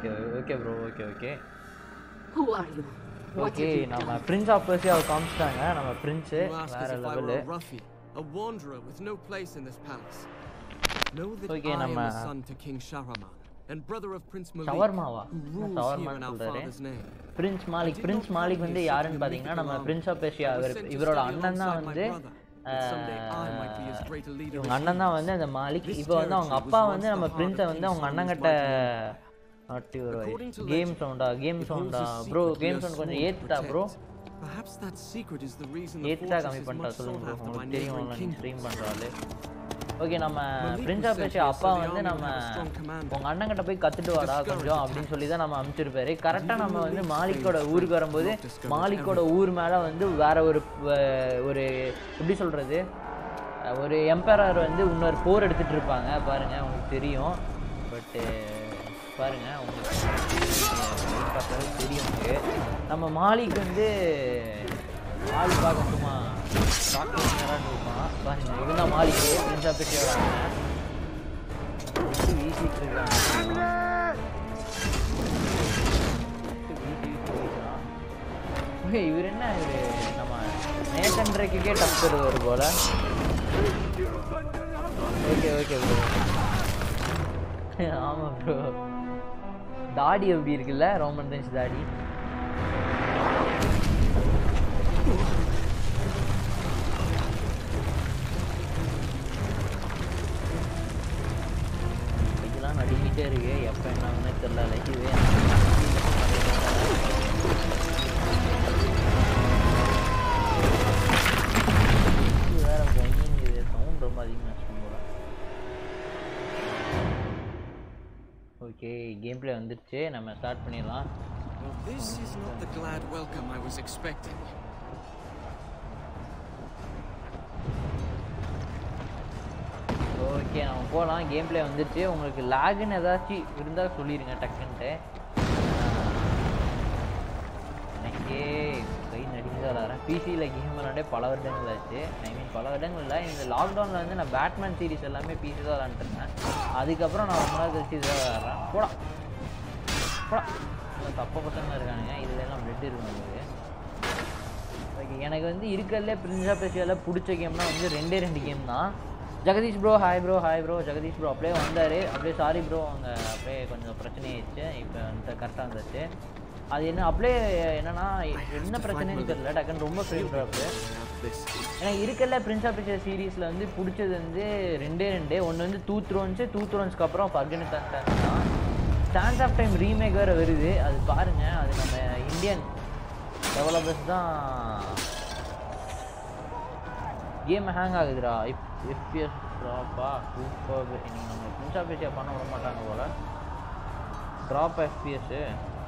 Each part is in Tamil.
Okay okay bro okay okay Who are you? What okay have you நம்ம done? பிரின்ஸ் ஆஃப் பர்சியாவை காமிச்சிட்டாங்க நம்ம பிரின்ஸு You ask வேற as if I were லெவலு a ruffian, a wanderer with no place in this palace. Know that Okay, I am நம்ம- the son to King Shahraman and brother of Prince Malik, ஷவர்மாவா who என்ன rules here in ஷவர்மான்னு our சொல்கிறாரு father's name. Prince Malik prince Malik வந்து யாருன்னு பார்த்தீங்கன்னா நம்ம பிரின்ஸ் ஆஃப் பேசியா இவர் இவரோட அண்ணன் தான் வந்து ஆஹ், இவங்க அண்ணன் தான் வந்து அந்த மாலிக் இப்போ வந்து அவங்க அப்பா வந்து நம்ம பிரின்ஸை வந்து அவங்க அண்ணங்கிட்ட நாட்டி ஒரு கேம் சவுண்டா கேம் சவுண்டா ப்ரோ கேம் சவுண்ட் கொஞ்சம் ஏத்துட்டா bro Perhaps that secret is the reason the ஏத்துட்டா fortress கம்மி is பண்ணிட்டா much சொல்லுங்க sought ப்ரோ after by உங்களுக்கு தெரியும் neighboring நீங்கள் ஸ்ட்ரீம் kingdoms. பண்ணுறாரு ஓகே நம்ம Malik prince was of sent Persia here அப்பா so the வந்து army நம்ம would have a strong commander. உங்க அண்ணங்கிட்ட போய் கத்துட்டு வாடா கொஞ்சம் அப்படின்னு சொல்லி தான் நம்ம அனுப்பிச்சிருப்பாரு கரெக்டாக நம்ம வந்து மாலிக்கோட ஊருக்கு வரும்போது மாலிக்கோட ஊர் மேலே வந்து வேற ஒரு வ- ஒரு எப்படி சொல்றது அஹ் ஒரு எம்பரர் வந்து இன்னொரு போர் எடுத்துட்டு இருப்பாங்க பாருங்க உங்களுக்கு தெரியும் பட்டு பாருங்க உங்களுக்கு பார்த்தாலே தெரியும் உங்களுக்கு. நம்ம மாலிக் வந்து ஆள் பார்க்க சும்மா டாக்டர் இருப்பான் பாருங்க இதுதான் மாலிக் பிரின்ஸ் ஆஃப் பேசியோட அண்ணன் விட்டு வீசிட்டு இருக்காங்க விட்டு வீசி வீசி வீசுறான். ஓகே இவர் என்ன இவர் நம்ம நேசன் ரேக்குக்கே டஃப் தருவார் போல ஓகே ஓகே ப்ரோ ஆமாம் ப்ரோ தாடி எப்படி இருக்குல்ல ரோமன் ரெஞ்ச் தாடி இதெல்லாம் நடுங்கிட்டே இருக்கு எப்போ என்னன்னு தெரியல லைக்குவே வேற பொங்கிங்குது சவுண்ட் ரொம்ப அதிகமாக வச்சுக்கோங்க போல ஓகே கேம் பிளே வந்துருச்சு நம்ம ஸ்டார்ட் பண்ணிடலாம் Well, this is not the glad welcome I was expecting. Okay நம்ம போகலாம் கேம் பிளே வந்துருச்சு உங்களுக்கு லேகுன்னு ஏதாச்சும் இருந்தால் சொல்லிடுங்க டக்குன்ட்டு எனக்கே கை நடிச்சு விளாட்றேன் பிசியில் கேம் விளாண்டே பல வருடங்கள் ஆச்சு ஐ மீன் பல வருடங்கள் இல்லை இந்த லாக்டவுனில் வந்து நான் பேட்மேன் சீரிஸ் எல்லாமே பிசி தான் விளாண்டுருந்தேன் அதுக்கப்புறம் நான் ரொம்ப நாள் கழிச்சு இதாக விளாட்றேன் போடா போடா இல்லை தப்ப பசங்க இருக்கானுங்க இதுல எல்லாம் பிளட் இருக்கு உங்களுக்கு ஓகே எனக்கு வந்து இருக்கிறதுலே பிரின்ஸா பேசியால பிடிச்ச கேம்னா வந்து ரெண்டே ரெண்டு கேம் தான் Jagadish bro hi bro hi bro Jagadish bro அப்படியே வந்தார் அப்படியே சாரி ப்ரோ அங்கே அப்படியே கொஞ்சம் பிரச்சனை ஆயிடுச்சு இப்போ வந்து கரெக்டாக வந்துச்சு அது என்ன அப்படியே என்னன்னா என்ன பிரச்சனைன்னு தெரியல டக்குன்னு ரொம்ப ஃப்ரீ ட்ராப்பு எனக்கு இருக்கல பிரின்ஸ் ஆஃப் பிக்சர் சீரீஸில் வந்து பிடிச்சது வந்து ரெண்டே ரெண்டு ஒன்று வந்து டூ த்ரோன்ஸு டூ த்ரோன்ஸ்க்கு அப்புறம் ஃபர்கனிஸ்தான் தான் ஸ்டான்ஸ் ஆஃப் டைம் ரீமேக் வேறு வருது அது பாருங்கள் அது நம்ம இந்தியன் டெவலப்பர்ஸ் தான் கேம் ஹேங் ஆகுதுடா இப் எஃபிஎஸ் ட்ராப்பா சூப்பர் இன்னைக்கு நம்ம பிரின்ஸ் ஆஃப் பிக்சர் பண்ண விட மாட்டாங்க போல் ட்ராப் எஃபிஎஸ்ஸு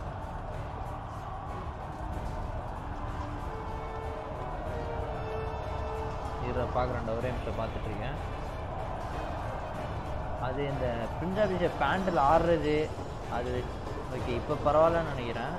இதில் பார்க்குறேன் ஒரே நிமிஷம் பார்த்துட்ருக்கேன் அது இந்த பிரின்ஸ் ஆஃப் பேண்ட்டில் ஆடுறது அது ஓகே இப்போ பரவாயில்லன்னு நினைக்கிறேன்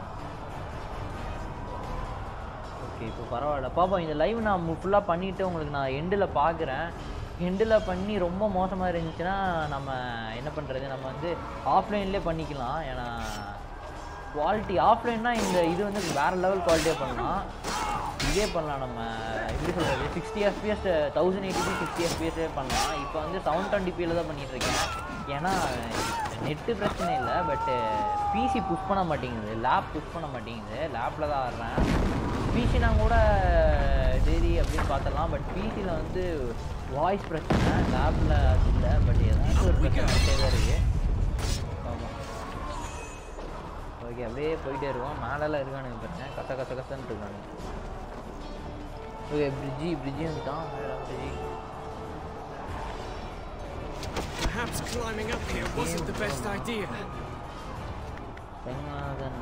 ஓகே இப்போ பரவாயில்ல பாப்போம் இந்த லைவ் நான் ஃபுல்லாக பண்ணிவிட்டு உங்களுக்கு நான் எண்டில் பார்க்குறேன் எண்டில் பண்ணி ரொம்ப மோசமாக இருந்துச்சுன்னா நம்ம என்ன பண்ணுறது நம்ம வந்து ஆஃப்லைன்லேயே பண்ணிக்கலாம் ஏன்னா குவாலிட்டி ஆஃப்லைன்னா இந்த இது வந்து வேறு லெவல் குவாலிட்டியாக பண்ணலாம் இதே பண்ணலாம் நம்ம எப்படி சொல்கிறது sixty FPS thousand eighty sixty எஃபிஎஸ்ஸே பண்ணலாம் இப்போ வந்து செவன் டுவெண்ட்டி தான் பண்ணிட்டு இருக்கேன் ஏன்னா நெட்டு பிரச்சனை இல்லை பட்டு பிசி புஷ் பண்ண மாட்டேங்குது லேப் புஷ் பண்ண மாட்டேங்குது லேப்பில் தான் ஆடுறேன் பிசினா கூட சரி அப்படின்னு பார்த்தலாம் பட் பிசியில் வந்து வாய்ஸ் பிரச்சனை லேப்பில் அது இல்லை பட் ஏதாச்சும் ஒரு பிரச்சனை வந்துட்டே தான் இருக்குது ஆமாம் ஓகே அப்படியே போயிட்டே இருக்கோம் மேலெல்லாம் இருக்கானுங்க பாருங்க கச கச கசன்னு இருக்கானுங்க ஓகே பிரிட்ஜி பிரிட்ஜி வந்துட்டான் பிரிட்ஜி Perhaps climbing up here wasn't the best idea. Senganathan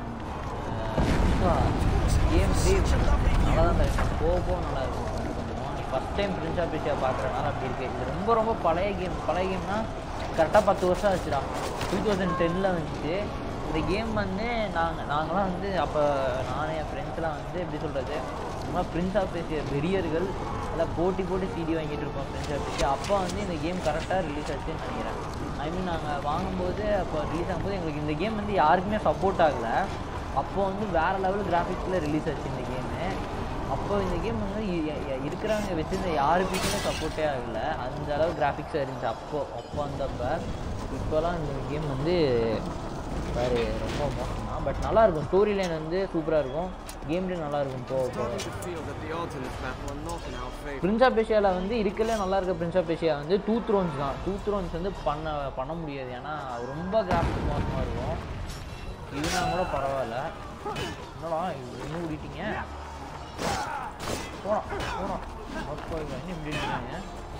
game play நல்லா தான் இருக்கும் போக போக நல்லா இருக்கும் கொஞ்சம் கொஞ்சம் நீ first time prince of Asia பார்க்குறனால அப்படி இருக்கு இது ரொம்ப ரொம்ப பழைய கேம் பழைய கேம்னா கரெக்டாக பத்து வருஷம் ஆச்சுடா டூ தௌசண்ட் டென்னில் வந்துச்சு இந்த கேம் வந்து நாங்கள் நாங்களாம் வந்து அப்போ நானே என் ஃப்ரெண்ட்ஸ்லாம் வந்து எப்படி சொல்கிறது நம்ம பிரின்ஸ் ஆஃப் ஏஷியா வெறியர்கள் எல்லாம் போட்டி போட்டு சிடி வாங்கிட்டு இருப்போம் பிரின்ஸ் ஆஃப் ஏஷியா அப்போ வந்து இந்த கேம் கரெக்டாக ரிலீஸ் ஆச்சுன்னு நினைக்கிறேன் ஐ மீன் நாங்கள் வாங்கும்போது அப்போ ரிலீஸ் ஆகும்போது எங்களுக்கு இந்த கேம் வந்து யாருக்குமே சப்போர்ட் ஆகலை அப்போ வந்து வேறு லெவல் கிராஃபிக்ஸில் ரிலீஸ் ஆச்சு இந்த கேமு அப்போ இந்த கேம் வந்து இ- இ- இ- இருக்கிறவங்க வச்சிருந்த யாரு பீஸுமே சப்போர்ட்டே ஆகலை அந்த அளவு கிராஃபிக்ஸாக இருந்துச்சு அப்போ அப்போ வந்தப்போ இப்போலாம் இந்த கேம் வந்து வேறு ரொம்ப மோசம் தான் பட் நல்லா இருக்கும் ஸ்டோரி லைன் வந்து சூப்பராக இருக்கும் கேம் பிளே நல்லா இருக்கும் போக போக Starting to feel that the odds in this battle are not in our favor. Prince of ஏஷியாவில் வந்து இருக்கல நல்லா இருக்க பிரின்ஸ் ஆஃப் ஏஷியா வந்து டூ த்ரோன்ஸ் தான் டூ த்ரோன்ஸ் வந்து பண்ண பண்ண முடியாது ஏன்னா அது ரொம்ப கிராஃபிக் மோசமாக இருக்கும் இதுனா கூட பரவாயில்ல என்னடா இது இன்னும் ஓடிட்டீங்க போகிறோம் போகிறோம் என்ன இப்படி இருக்கீங்க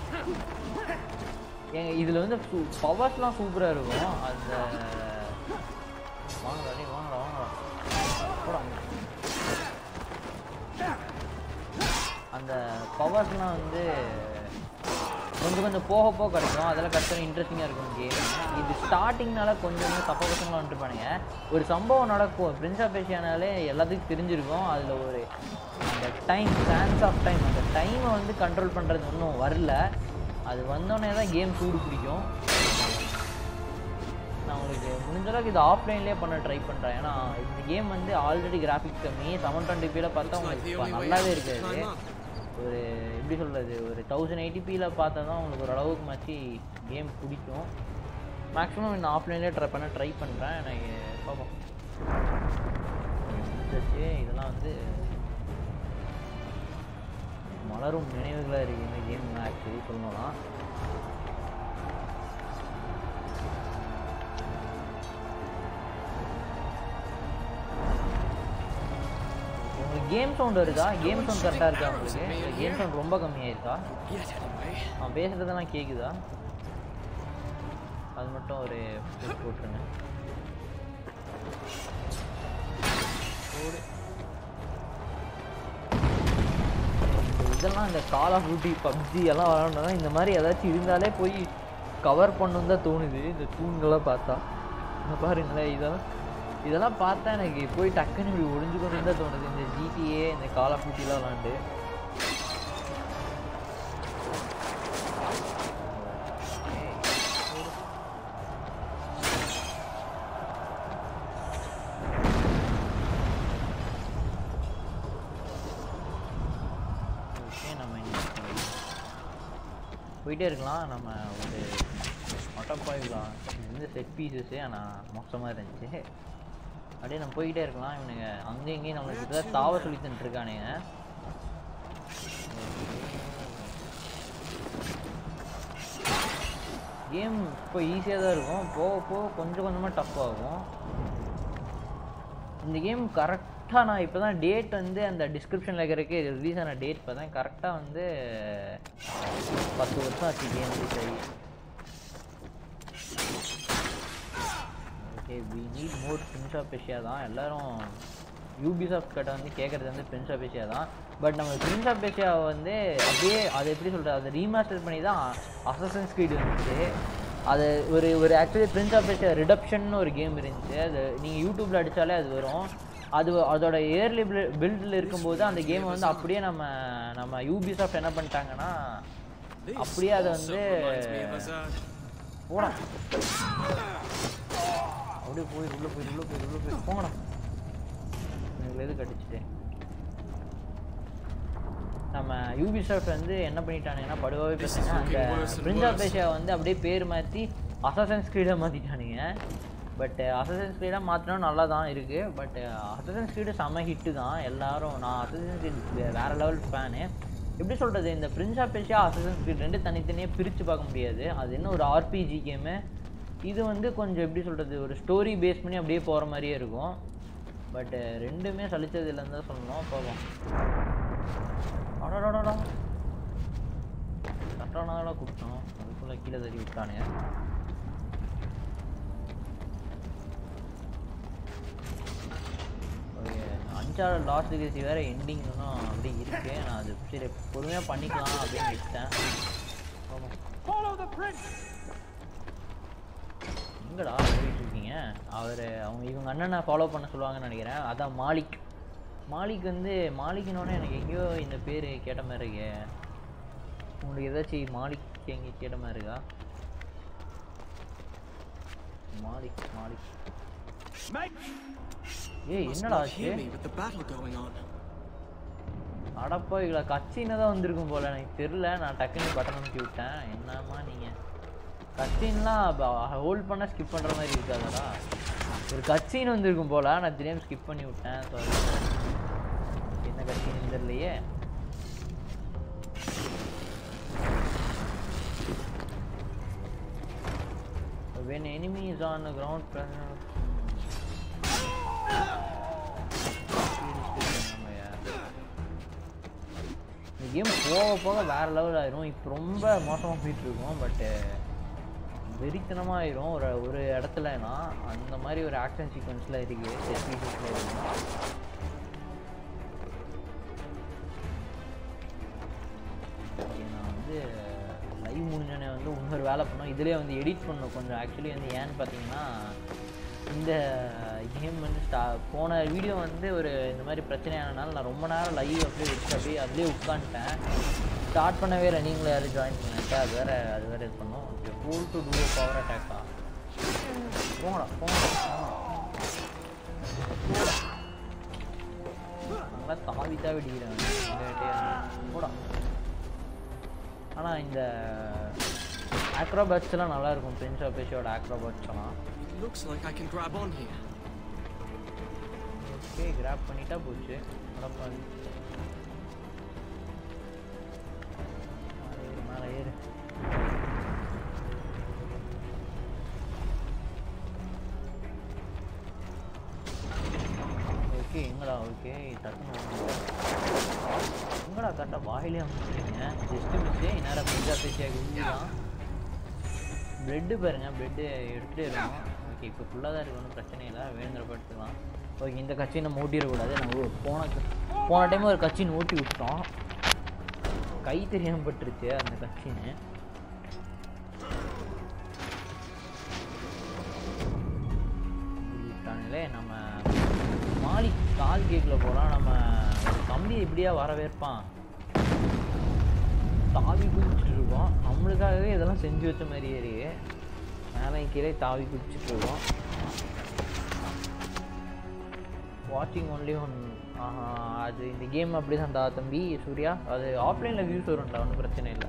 ஏங்க இதில் வந்து பவர்ஸ்லாம் சூப்பராக இருக்கும் அந்த வாங்கடா டேய் வாங்கடா வாங்கடா போடா அந்த பவர்ஸ்லாம் வந்து கொஞ்சம் கொஞ்சம் போக போக கிடைக்கும் அதெல்லாம் கிடைச்சா இன்ட்ரெஸ்டிங்காக இருக்கும் கேம் இது ஸ்டார்டிங்னால கொஞ்சம் கொஞ்சம் தப்ப பசங்களாம் வந்துருப்பானுங்க ஒரு சம்பவம் நடக்கும் பிரின்ஸ் ஆஃப் ஏஷியானாலே எல்லாத்துக்கும் தெரிஞ்சிருக்கும் அதில் ஒரு அந்த டைம் சான்ஸ் ஆஃப் டைம் அந்த டைமை வந்து கண்ட்ரோல் பண்ணுறது இன்னும் வரல அது வந்தோடனே தான் கேம் சூடு பிடிக்கும் நான் உங்களுக்கு முடிஞ்ச அளவுக்கு இது ஆஃப்லைன்லேயே பண்ண ட்ரை பண்ணுறேன் ஏன்னா இந்த கேம் வந்து ஆல்ரெடி கிராஃபிக்ஸ் கம்மி செவன் டுவெண்ட்டி பியில் பார்த்தா உங்களுக்கு இப்ப நல்லாவே இருக்காது ஒரு எப்படி சொல்கிறது ஒரு தௌசண்ட் எயிட்டிபியில் பார்த்தா தான் உங்களுக்கு ஓரளவுக்கு மாச்சு கேம் பிடிக்கும் மேக்ஸிமம் நான் ஆஃப்லைன்லேயே ட்ரை பண்ண ட்ரை பண்ணுறேன் எனக்கு பார்ப்போம் முடிஞ்சிருச்சு இதெல்லாம் வந்து மலரும் நினைவுகளாக இருக்குது இந்த கேம் ஆக்சுவலி சொல்லணும்னா உங்களுக்கு கேம் சவுண்ட் வருதா கேம் சவுண்ட் கரெக்டாக இருக்கா உங்களுக்கு கேம் சவுண்ட் ரொம்ப கம்மியாயிருக்கா Yet anyway. அவன் பேசுறதெல்லாம் கேட்குதா அது மட்டும் ஒரு போட்டு போட்டுருங்க போடு. இந்த இதெல்லாம் இந்த கால் ஆஃப் டியூட்டி பப்ஜி எல்லாம் விளாண்டா இந்த மாதிரி ஏதாச்சும் இருந்தாலே போய் கவர் பண்ணணும் தான் தோணுது இந்த தூண்கள்லாம் பார்த்தா இங்க பாருங்களேன் இதெல்லாம் இதெல்லாம் பார்த்தா எனக்கு போய் டக்குன்னு இப்படி ஒளிஞ்சுக்கணும் தான் தோணுது இந்த ஜிடிஏ இந்த கால் ஆஃப் டியூட்டிலாம் விளாண்டு ஓகே நம்ம இன்னைக்கு போயிட்டே இருக்கலாம் நம்ம ஒரு மொட்டை போயிடலாம் இது வந்து செட் பீசஸ்ஸு ஆனால் மோசமாக இருந்துச்சு அப்படியே நம்ம போய்கிட்டே இருக்கலாம் இவனுங்க அங்கேயும் இங்கேயும் நம்மளுக்கு கிட்ட தாவ சொல்லி தந்துட்டுருக்கானுங்க கேம் இப்போ ஈஸியாக தான் இருக்கும் போக போக கொஞ்சம் கொஞ்சமாக டஃப் ஆகும் இந்த கேம் கரெக்டாக நான் இப்போ தான் டேட் வந்து அந்த டிஸ்கிரிப்ஷனில் இருக்கிறதுக்கு ரிலீஸ் ஆன டேட் இப்போ தான் கரெக்டாக வந்து பத்து வருஷம் ஆச்சு கேம் ரிலீஸ் ஆகி okay we need more prince of Asia தான் எல்லாரும் யூபிசாஃப்ட் கிட்ட வந்து கேட்குறது வந்து பிரின்ஸ் ஆஃப் ஏஷியா தான் பட் நம்ம பிரின்ஸ் ஆஃப் ஏஷியாவை வந்து அப்படியே அது எப்படி சொல்கிறது அதை ரீமாஸ்டர் பண்ணி தான் அசசன் ஸ்கிரீட் வந்துச்சு அது ஒரு ஒரு actually prince of Asia redemption ஒரு கேம் இருந்துச்சு அது நீங்கள் யூடியூப்பில் அடித்தாலே அது வரும் அது அதோட இயர்லி பில்டில் இருக்கும்போது அந்த கேமை வந்து அப்படியே நம்ம நம்ம யூபிசாஃப்ட் என்ன பண்ணிட்டாங்கன்னா This அப்படியே அதை also வந்து reminds me of Azad. போடா அப்படியே போய் உள்ள போய் உள்ள போய் உள்ள போய் போங்கடா எனக்கு எது கடிச்சிட்டேன் நம்ம யூபிசாஃப்ட் வந்து என்ன பண்ணிட்டானுங்கன்னா படுவாவே This is பேசுங்க அந்த looking worse and prince of worse. Asia வந்து அப்படியே பேர் மாற்றி அசசன்ஸ் ஸ்கிரீடாக மாற்றிட்டானுங்க பட் அசசன்ஸ் ஸ்கிரீடாக மாற்றினா நல்லா தான் இருக்குது பட் அசசன்ஸ் ஸ்கிரீடு செம்ம ஹிட்டு தான் எல்லாரும் நான் அசசன்ஸ் ஸ்கிரீட் வேறு லெவல் ஃபேனு எப்படி சொல்கிறது இந்த prince of Asia assassin's creed ரெண்டு தனித்தனியாக பிரித்து பார்க்க முடியாது அது என்ன ஒரு ஆர்பிஜி கேமு இது வந்து கொஞ்சம் எப்படி சொல்கிறது ஒரு ஸ்டோரி பேஸ் பண்ணி அப்படியே போகிற மாதிரியே இருக்கும் பட் ரெண்டுமே சலிச்சது இல்லைன்னு தான் சொல்லணும் போவோம் அடடடடா கரெக்டானதால கூப்பிட்டோம் அதுக்குள்ளே கீழே தள்ளி விட்டானே ஓகே அஞ்சாவது லாஸ்ட் டிகிரி வேறு எண்டிங் இன்னும் அப்படி இருக்கு நான் அது சரி பொறுமையாக பண்ணிக்கலாம் அப்படின்னு விட்டேன் போவோம் எங்கடா போயிட்டு இருக்கீங்க அவர் அவங்க இவங்க அண்ணனை ஃபாலோ பண்ண சொல்லுவாங்கன்னு நினைக்கிறேன் அதான் மாலிக் மாலிக் வந்து மாலிக்னோடனே எனக்கு எங்கேயோ இந்த பேர் கேட்ட மாதிரி இருக்கே உங்களுக்கு ஏதாச்சும் மாலிக் எங்கே கேட்ட மாதிரி இருக்கா மாலிக் மாலிக் Mate! ஏய் Must என்னடா not ஆச்சு hear me with the battle going on. அடப்பா இவ்வளோ கச்சின்னு தான் வந்திருக்கும் போல எனக்கு தெரில நான் டக்குன்னு பட்டன் அமுக்கி விட்டேன் என்னம்மா நீங்கள் கச்சின்லாம் ஹோல்ட் பண்ண ஸ்கிப் பண்ணுற மாதிரி இருக்காதடா ஒரு கச்சின் வந்திருக்கும் போல நான் தெரியாம ஸ்கிப் பண்ணி விட்டேன் சாரி என்ன கச்சின்னு தெரியலையே When enemy is on the ground, present. இந்த கேம் போக போக வேற லெவல் ஆயிரும் இப்போ ரொம்ப மோசமாக போயிட்டு இருக்கும் பட்டு வெறித்தனமாக ஆயிரும் ஒரு ஒரு இடத்துலனா அந்த மாதிரி ஒரு ஆக்ஷன் சீக்வன்ஸில் இருக்கு செட் பீசஸில் இருக்கு Okay, நான் வந்து லைவ் முடிஞ்சோடனே வந்து இன்னொரு வேலை பண்ணோம் இதுலேயே வந்து எடிட் பண்ணோம் கொஞ்சம் ஆக்சுவலி வந்து ஏன்னு பார்த்தீங்கன்னா இந்த கேம் வந்து ஸ்டா போன வீடியோ வந்து ஒரு இந்த மாதிரி பிரச்சனை ஆனனால நான் ரொம்ப நேரம் லைவ் அப்படியே வச்சு அப்படியே அதுலேயே உட்காந்துட்டேன் ஸ்டார்ட் பண்ணவே இல்லை நீங்களும் யாரும் ஜாயின் பண்ணிட்டு அது வேறு அது வேறு இது பண்ணோம் okay full to two power அட்டாக்கா போங்கடா போங்கடா போங்கடா நல்லா தாவி தாவி அடிக்கிறேன் போடா ஆனால் இந்த ஆக்ரோபேட்ஸ் எல்லாம் நல்லா இருக்கும் பிரின்ஸ் ஆஃப் பேஷியோட ஆக்ரோபேட்ஸ் எல்லாம் It looks like I can grab on here. Okay grab பண்ணிட்டா போச்சு அடப்பாவி. மேலே ஏறு மேலே ஏறு ஓகே எங்கடா ஓகே டக்குனு எங்கடா கரெக்டாக வாயிலே அமைச்சிருக்கீங்க ஜஸ்ட் மிஸ்ஸே இந்நேரம் பிரிஞ்சா பேசியாக தான் பிரெட்டு பாருங்க பிரெட்டு எடுத்துகிட்டே இருக்கணும் ஓகே இப்போ ஃபுல்லாக தான் இருக்கு ஒன்றும் பிரச்சனை இல்லை வேணுங்கிறப்ப எடுத்துக்கலாம் ஓகே இந்த கட்சி நம்ம ஓட்டிடக்கூடாது நம்ம ஒரு போன போன டைம் ஒரு கட்சின்னு ஓட்டி விட்டோம் கை தெரியாமல் பட்டுருச்சு அந்த கட்சின்னு விட்டானுங்களே நம்ம மாலி கால் கேக்கில் போகலாம் நம்ம ஒரு தம்பி எப்படியா வரவேற்பான் தாவி குதிச்சுட்டு இருக்கோம் நம்மளுக்காகவே இதெல்லாம் செஞ்சு வச்ச மாதிரியே இருக்கு மேலே கீழே தாவி குதிச்சுட்டு இருக்கோம் வாட்சிங் ஒன்லி ஒன் அது இந்த கேம் அப்படி தான்டா தம்பி சூர்யா அது ஆஃப்லைனில் வியூஸ் வரும்டா ஒன்றும் பிரச்சனை இல்லை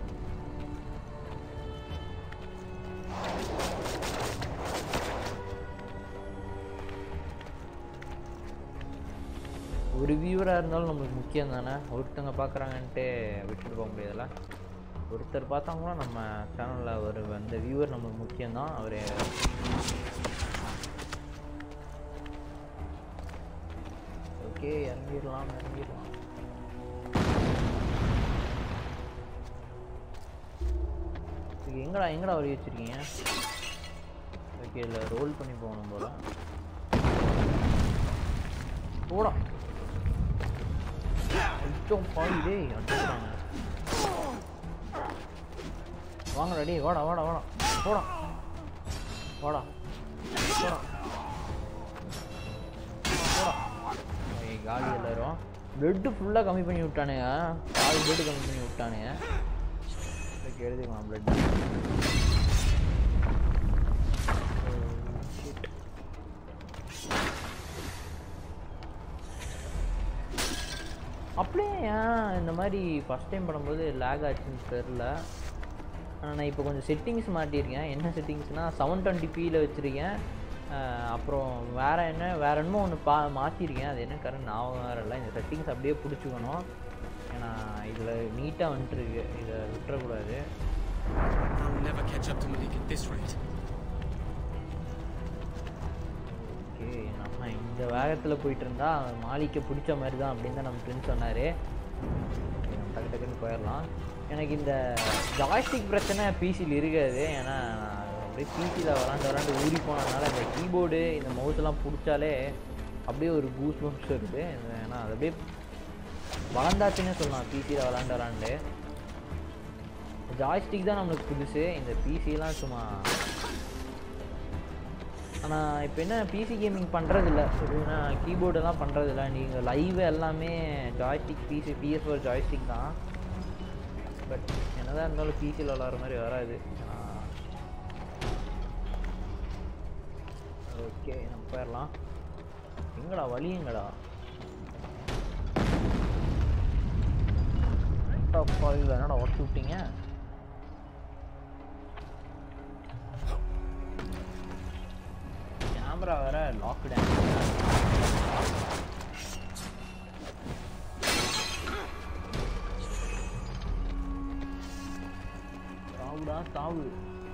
ஒரு வியூவராக இருந்தாலும் நம்மளுக்கு முக்கியம் தானே ஒருத்தங்க பார்க்குறாங்கன்ட்டு விட்டுட்டு போக முடியாதுல்ல ஒருத்தர் பார்த்தாங்கன்னா நம்ம சேனலில் ஒரு அந்த வியூவர் நம்மளுக்கு முக்கியம்தான் அவர் ஓகே இறங்கிடலாம் இறங்கிடலாம் இது எங்கடா எங்கடா வழி வச்சிருக்கீங்க ஓகே இல்லை ரோல் பண்ணி போகணும் போல போடா கொஞ்சம் பாடி டேய் அடிச்சுக்கிறாங்க வாங்கடா டேய் வாடா வாடா வாடா போடா வாடா போடா போடா ஏய் காலி எல்லாரும் பிளட்டு ஃபுல்லாக கம்மி பண்ணி விட்டானுங்க பாதி பிளட்டு கம்மி பண்ணி விட்டானுங்க ஓகே எழுதிக்கலாம் பிளட் அப்படியே ஏன் இந்த மாதிரி ஃபஸ்ட் டைம் பண்ணும்போது லேக் ஆச்சுன்னு தெரில ஆனால் நான் இப்போ கொஞ்சம் செட்டிங்ஸ் மாட்டியிருக்கேன் என்ன செட்டிங்ஸ்னால் செவன் டுவெண்ட்டி பியில் வச்சுருக்கேன் அஹ் அப்புறம் வேறு என்ன வேறு என்னமோ ஒன்று பா மாற்றிருக்கேன் அது என்ன கரண்ட் ஞாபகம் வேறு இல்லை இந்த செட்டிங்ஸ் அப்படியே பிடிச்சிக்கணும் ஏன்னா இதில் நீட்டாக வந்துட்டுருக்கு இதை விட்டுறக்கூடாது I'll never catch up to Malik at this rate. Okay நம்ம இந்த வேகத்தில் போயிட்டு இருந்தா மாலிக்கு பிடிச்ச மாதிரி தான் அப்படின்னு தான் நம்ம ஃப்ரெண்ட் சொன்னார் நம்ம டக்கு டக்குன்னு போயிடலாம் எனக்கு இந்த ஜாய்ஸ்டிக் பிரச்சனை பிசியில் இருக்காது ஏன்னா நான் அப்படியே பிசியில் விளாண்டு விளாண்டு ஊறி போனதுனால இந்த கீபோர்டு இந்த மவுஸ்லாம் பிடிச்சாலே அப்படியே ஒரு பூஸ் பம்ப்ஸ் வருது இந்த- ஏன்னா அது அப்படியே வளர்ந்தாச்சுன்னே சொல்லலாம் பிசியில் விளாண்டு விளாண்டு ஜாய்ஸ்டிக் தான் நம்மளுக்கு புதுசு இந்த பிசிலாம் சும்மா ஆனால் இப்போ என்ன பிசி கேமிங் பண்ணுறதில்ல எப்படின்னா கீபோர்டெல்லாம் பண்ணுறதில்ல நீங்கள் லைவ் எல்லாமே joystick PC PS four joystick தான் பட் என்னதான் இருந்தாலும் பிசியில் விளாட்ற மாதிரி வராது ஏன்னா ஓகே நம்ம போயிடலாம் எங்கடா வழி எங்கடா அப்பா இது என்னடா உடச்சு விட்டீங்க கேமரா வேற லாக்டு தாவுடா தாவு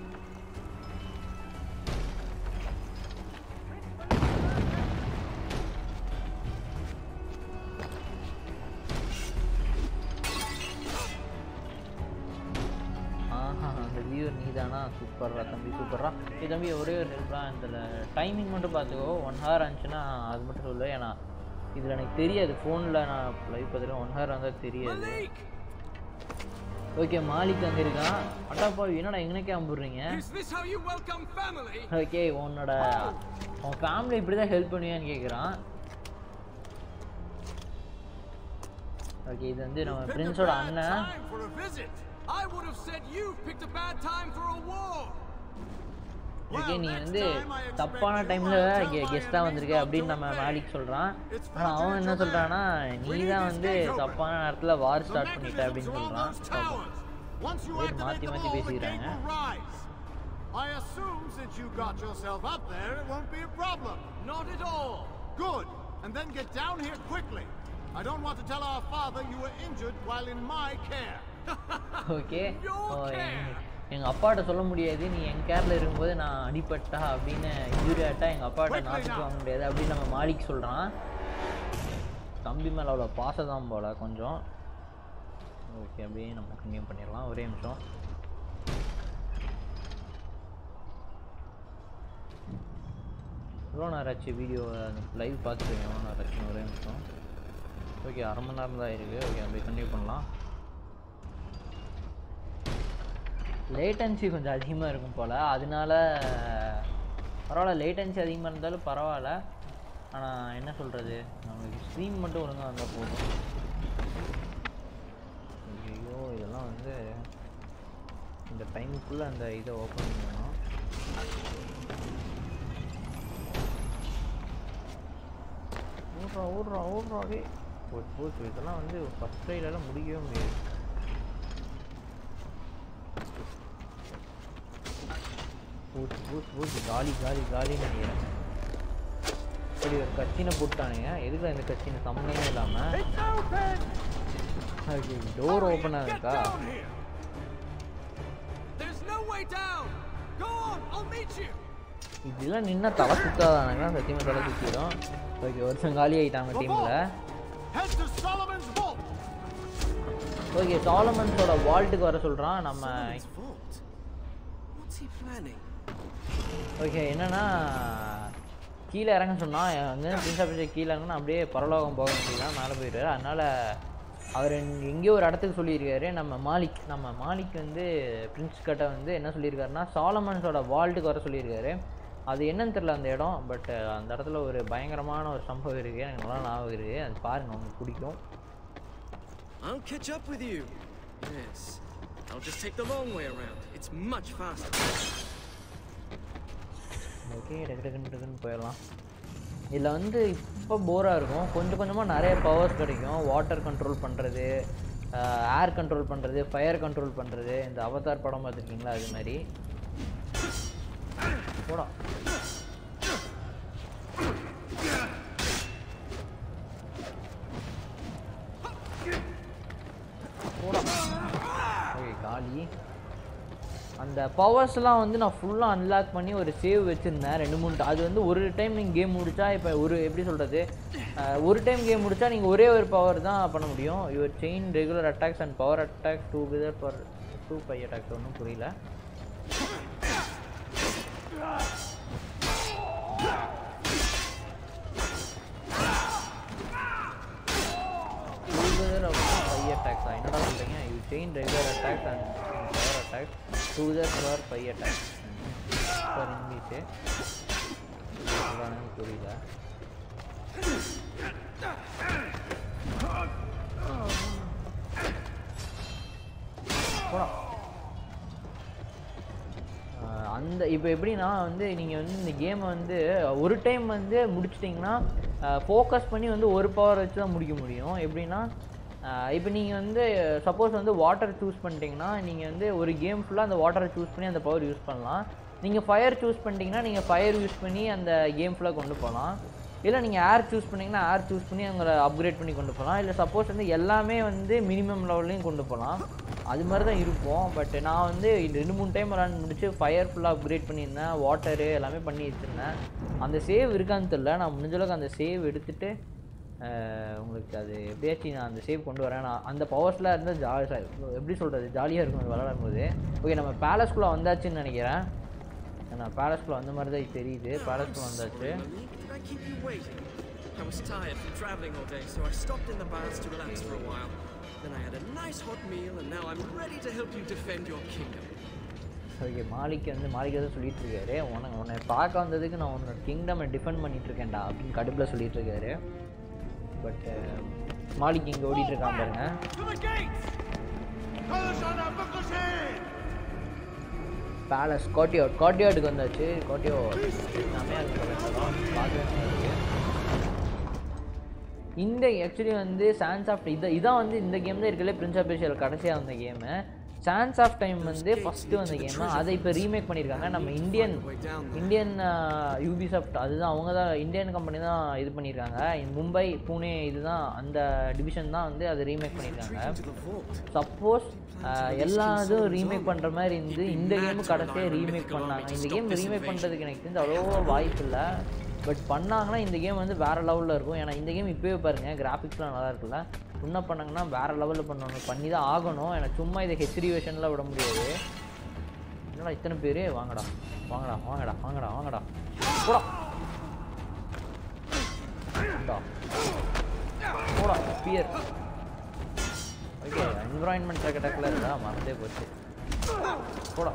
ஆஹா அந்த வியூவர் நீதானா சூப்பர்ரா தம்பி சூப்பர்ரா ஏ தம்பி ஒரே ஒரு ஹெல்ப்ரா இதில் டைமிங் மட்டும் பார்த்துக்கோ ஒன் ஹவர் இருந்துச்சுன்னா அது மட்டும் சொல்லு ஏன்னா இதில் எனக்கு தெரியாது ஃபோனில் நான் லைவ் பார்த்துருக்கேன் ஒன் ஹவர் வந்தால் தெரியாது Malik! ஓகே மாலிக் அங்கே இருக்கான் அட்டாப்பா என்னடா எங்கனக்கே அம்புடுறீங்க Is this how you welcome family? Okay உன்னோட உன் ஃபேமிலி இப்படி தான் ஹெல்ப் பண்ணுவியான்னு கேட்குறான் ஓகே இது வந்து நம்ம Picked a பிரின்ஸோட bad அண்ணன் time for a visit. I would have said you picked a bad time for a war. Okay Well, நீ next வந்து time I expect தப்பான you டைம்ல to tell my கெஸ்ட்டாக வந்திருக்க enemies அப்படின்னு not நம்ம to obey. மாலிக் சொல்கிறான் It's ஆனால் அவன் என்ன Frontier சொல்கிறான்னா Command. நீ We need தான் this வந்து gate open. தப்பான நேரத்தில் வார் The ஸ்டார்ட் பண்ணிட்ட mechanisms அப்படின்னு around those சொல்கிறான் towers. Once you Wait, activate மாத்தி them மாத்தி all, the gate பேசிக்கிறாங்க. will rise. I assume since you got yourself up there, it won't be a problem. Not at all. Good. And then get down here quickly. I don't want to tell our father you were injured while in my care. Okay Your oh, care. எங்க- எங்க அப்பாட்ட சொல்ல முடியாது நீ என் கேர்ல இருக்கும்போது நான் அடிபட்டா அப்படின்னு இன்ஜுரி ஆட்டா எங்க அப்பாட்ட Wait, நான் wait, திட்டு now. வாங்க முடியாது அப்படின்னு நம்ம மாலிக் சொல்றான் தம்பி மேல அவ்வளோ பாசம் தான் போல கொஞ்சம் ஓகே அப்படியே நம்ம கன்டினியூ பண்ணிடலாம் ஒரே நிமிஷம் எவ்வளோ நேரம் ஆச்சு வீடியோ லைவ் பார்த்துருக்கேன் எவ்வளோ நேரம் ஆச்சு ஒரே நிமிஷம் ஓகே அரை மணி நேரம் தான் இருக்குது ஓகே அப்படியே கன்டினியூ பண்ணலாம் லேட்டன்சி கொஞ்சம் அதிகமாக இருக்கும் போல் அதனால பரவாயில்ல லேட்டன்சி அதிகமாக இருந்தாலும் பரவாயில்ல ஆனால் என்ன சொல்கிறது நம்மளுக்கு ஸ்ட்ரீம் மட்டும் ஒழுங்காக வந்தால் போதும் ஐயோ இதெல்லாம் வந்து இந்த டைமுக்குள்ளே அந்த இதை ஓப்பன் பண்ணணும் ஓடுறா ஓடுறா ஓடுறாவே போச்சு போச்சு இதெல்லாம் வந்து ஃபஸ்ட் ட்ரைலெல்லாம் முடிக்கவே முடியாது போச்சு போச்சு போச்சு காலி காலி காலின்னு நினைக்கிறேன் இப்படி ஒரு கச்சினை போட்டானுங்க எதுக்கு இந்த கச்சினை சம்மந்தமே இல்லாமல் It's open! Okay door Hurry ஓப்பனாக and get இருக்கா down here. There's no way down. Go on, I'll meet you. இதெல்லாம் நின்னா தலை சுத்தாதானுங்க சத்தியமாக தலை சுற்றிடும் ஓகே ஒருத்தன் காலி ஆகிட்டாங்க டீமில் Head to Solomon's vault. Okay சாலமன்ஸோட வால்ட்டுக்கு வர சொல்கிறான் நம்ம Solomon's vault. What's he planning? Okay என்னன்னா கீழே இறங்க சொன்னா வந்து பிரின்ஸ் ஆஃபீஸர் கீழே இறங்கினா அப்படியே பரலோகம் போக வேண்டியதான் மேலே போயிடுவார் அதனால அவர் எங்கேயோ ஒரு இடத்துக்கு சொல்லியிருக்காரு நம்ம மாலிக் நம்ம மாலிக் வந்து பிரின்ஸ் கிட்ட வந்து என்ன சொல்லியிருக்காருன்னா சாலமன்ஸோட வால்ட்டுக்கு வர சொல்லியிருக்காரு அது என்னன்னு தெரில அந்த இடம் பட் அந்த இடத்துல ஒரு பயங்கரமான ஒரு சம்பவம் இருக்குது எனக்கு நல்லா ஞாபகம் இருக்குது அது பாருங்க உங்களுக்கு பிடிக்கும் I'll catch up with you. Yes. I'll just take the long way around. It's much faster. Okay டக்கு டக்குன்னு டக்குன்னு போயிடலாம் இதில் வந்து இப்போ போராக இருக்கும் கொஞ்சம் கொஞ்சமாக நிறைய பவர்ஸ் கிடைக்கும் வாட்டர் கண்ட்ரோல் பண்ணுறது ஏர் கண்ட்ரோல் பண்ணுறது ஃபயர் கண்ட்ரோல் பண்ணுறது இந்த அவதார் படம் பார்த்துருக்கீங்களா அது மாதிரி போடா போடா ஓகே காலி அந்த பவர்ஸ்லாம் வந்து நான் ஃபுல்லாக அன்லாக் பண்ணி ஒரு சேவ் வச்சுருந்தேன் ரெண்டு மூணு ti- அது வந்து ஒரு டைம் நீங்கள் கேம் முடிச்சா இப்போ ஒரு எப்படி சொல்கிறது ஒரு டைம் கேம் முடிச்சா நீங்கள் ஒரே ஒரு பவர் தான் பண்ண முடியும் your chain regular attacks and power attack two wither for two by attacks ஒன்றும் புரியல டூகெதர் அப்புறம் ஃபைவ் அட்டாக்ஸ் என்னடா சொல்கிறீங்க you chain regular attacks and power attacks together for five attacks for English சொல்கிறாங்கன்னு புரியல போடா. ஆஹ் அந்த இப்போ எப்படின்னா வந்து நீங்கள் வந்து இந்த கேமை வந்து ஒரு டைம் வந்து முடிச்சிட்டிங்கன்னா ஃபோக்கஸ் பண்ணி வந்து ஒரு பவர் வச்சு தான் முடிக்க முடியும் எப்படின்னா இப்போ நீங்கள் வந்து சப்போஸ் வந்து வாட்டர் சூஸ் பண்ணிட்டீங்கன்னா நீங்கள் வந்து ஒரு கேம் ஃபுல்லாக அந்த வாட்டரை சூஸ் பண்ணி அந்த பவர் யூஸ் பண்ணலாம் நீங்கள் ஃபயர் சூஸ் பண்ணிட்டீங்கன்னா நீங்கள் ஃபயர் யூஸ் பண்ணி அந்த கேம் ஃபுல்லாக கொண்டு போகலாம் இல்லை நீங்கள் ஏர் சூஸ் பண்ணிங்கன்னா ஏர் சூஸ் பண்ணி அவங்கள அப்கிரேட் பண்ணி கொண்டு போகலாம் இல்லை சப்போஸ் வந்து எல்லாமே வந்து மினிமம் லெவல்லையும் கொண்டு போகலாம் அது மாதிரி தான் இருக்கும் பட் நான் வந்து இந்த ரெண்டு மூணு டைம் விளாண்டு முடிச்சு ஃபயர் ஃபுல்லாக அப்கிரேட் பண்ணியிருந்தேன் வாட்டரு எல்லாமே பண்ணி வச்சுருந்தேன் அந்த சேவ் இருக்கான்னு தெரில நான் முடிஞ்ச அளவுக்கு அந்த சேவ் எடுத்துகிட்டு உங்களுக்கு அது எப்படியாச்சும் நான் அந்த சேவ் கொண்டு வரேன் நான் அந்த பவர்ஸ்லாம் இருந்தால் ஜாலி எப்படி சொல்கிறது ஜாலியாக இருக்கும் அது விளாடும் போது ஓகே நம்ம பேலஸ்குள்ளே வந்தாச்சுன்னு நினைக்கிறேன் நான் பேலஸ்குள்ளே வந்த மாதிரி தான் தெரியுது பேலஸ்குள்ளே வந்தாச்சு Did I keep you waiting? I was tired from traveling all day, so I stopped in the baths to relax for a while. Then I had a nice hot meal, and now I'm ready to help you defend your kingdom. Okay Malik வந்து மாலிக் தான் சொல்லிட்டு இருக்காரு உனக்கு உன்னை பார்க்க வந்ததுக்கு நான் உன்னோட கிங்டமை டிஃபெண்ட் பண்ணிட்டு இருக்கேன்டா அப்படின்னு கடுப்பில் சொல்லிட்டு இருக்காரு பட் மாலிக் இங்கே ஓடிட்டு இருக்கான் பாருங்க To the gates! Kalashana Bukashin! Palace கோட்டியோட் கோட்டியோட்டுக்கு வந்தாச்சு கோட்டியோ செம்மையாக இருக்கு பக்கத்துல. பார்க்கவே நல்லா இருக்கு. இந்த ஆக்சுவலி வந்து சான்ஸ் ஆஃப் இதை இதான் வந்து இந்த கேம் தான் இருக்கலே பிரின்ஸ் ஆஃப் பேஷியல் கடைசியாக வந்த கேமு சான்ஸ் ஆஃப் டைம் வந்து ஃபஸ்ட்டு வந்த கேமு அதை இப்போ ரீமேக் பண்ணியிருக்காங்க நம்ம இந்தியன் இந்தியன் யூபிசாஃப்ட் அதுதான் அவங்க தான் இந்தியன் கம்பெனி தான் இது பண்ணியிருக்காங்க மும்பை பூனே இதுதான் அந்த டிவிஷன் தான் வந்து அதை ரீமேக் பண்ணியிருக்காங்க சப்போஸ் எல்லா இதுவும் ரீமேக் பண்ணுற மாதிரி இருந்து இந்த கேமு கடைசியாக ரீமேக் பண்ணாங்க இந்த கேம் ரீமேக் பண்ணுறதுக்கு எனக்கு தெரிஞ்சு அவ்வளோ வாய்ப்பு இல்லை பட் பண்ணாங்கன்னா இந்த கேம் வந்து வேறு லெவலில் இருக்கும் ஏன்னா இந்த கேம் இப்போவே பாருங்கள் கிராஃபிக்ஸ்லாம் நல்லா இருக்குல்ல இன்னும் பண்ணாங்கன்னா வேறு லெவலில் பண்ணணும் பண்ணி தான் ஆகணும் எனக்கு சும்மா இதை ஹெச்டி வெர்ஷனில் விட முடியாது என்னடா இத்தனை பேர் வாங்கடா வாங்கடா வாங்கடா வாங்கடா வாங்கடா போடா இந்தா. போடா பியர் ஓகே என்விரான்மெண்ட் டக்கில் இருக்கா மறந்தே போச்சு போடா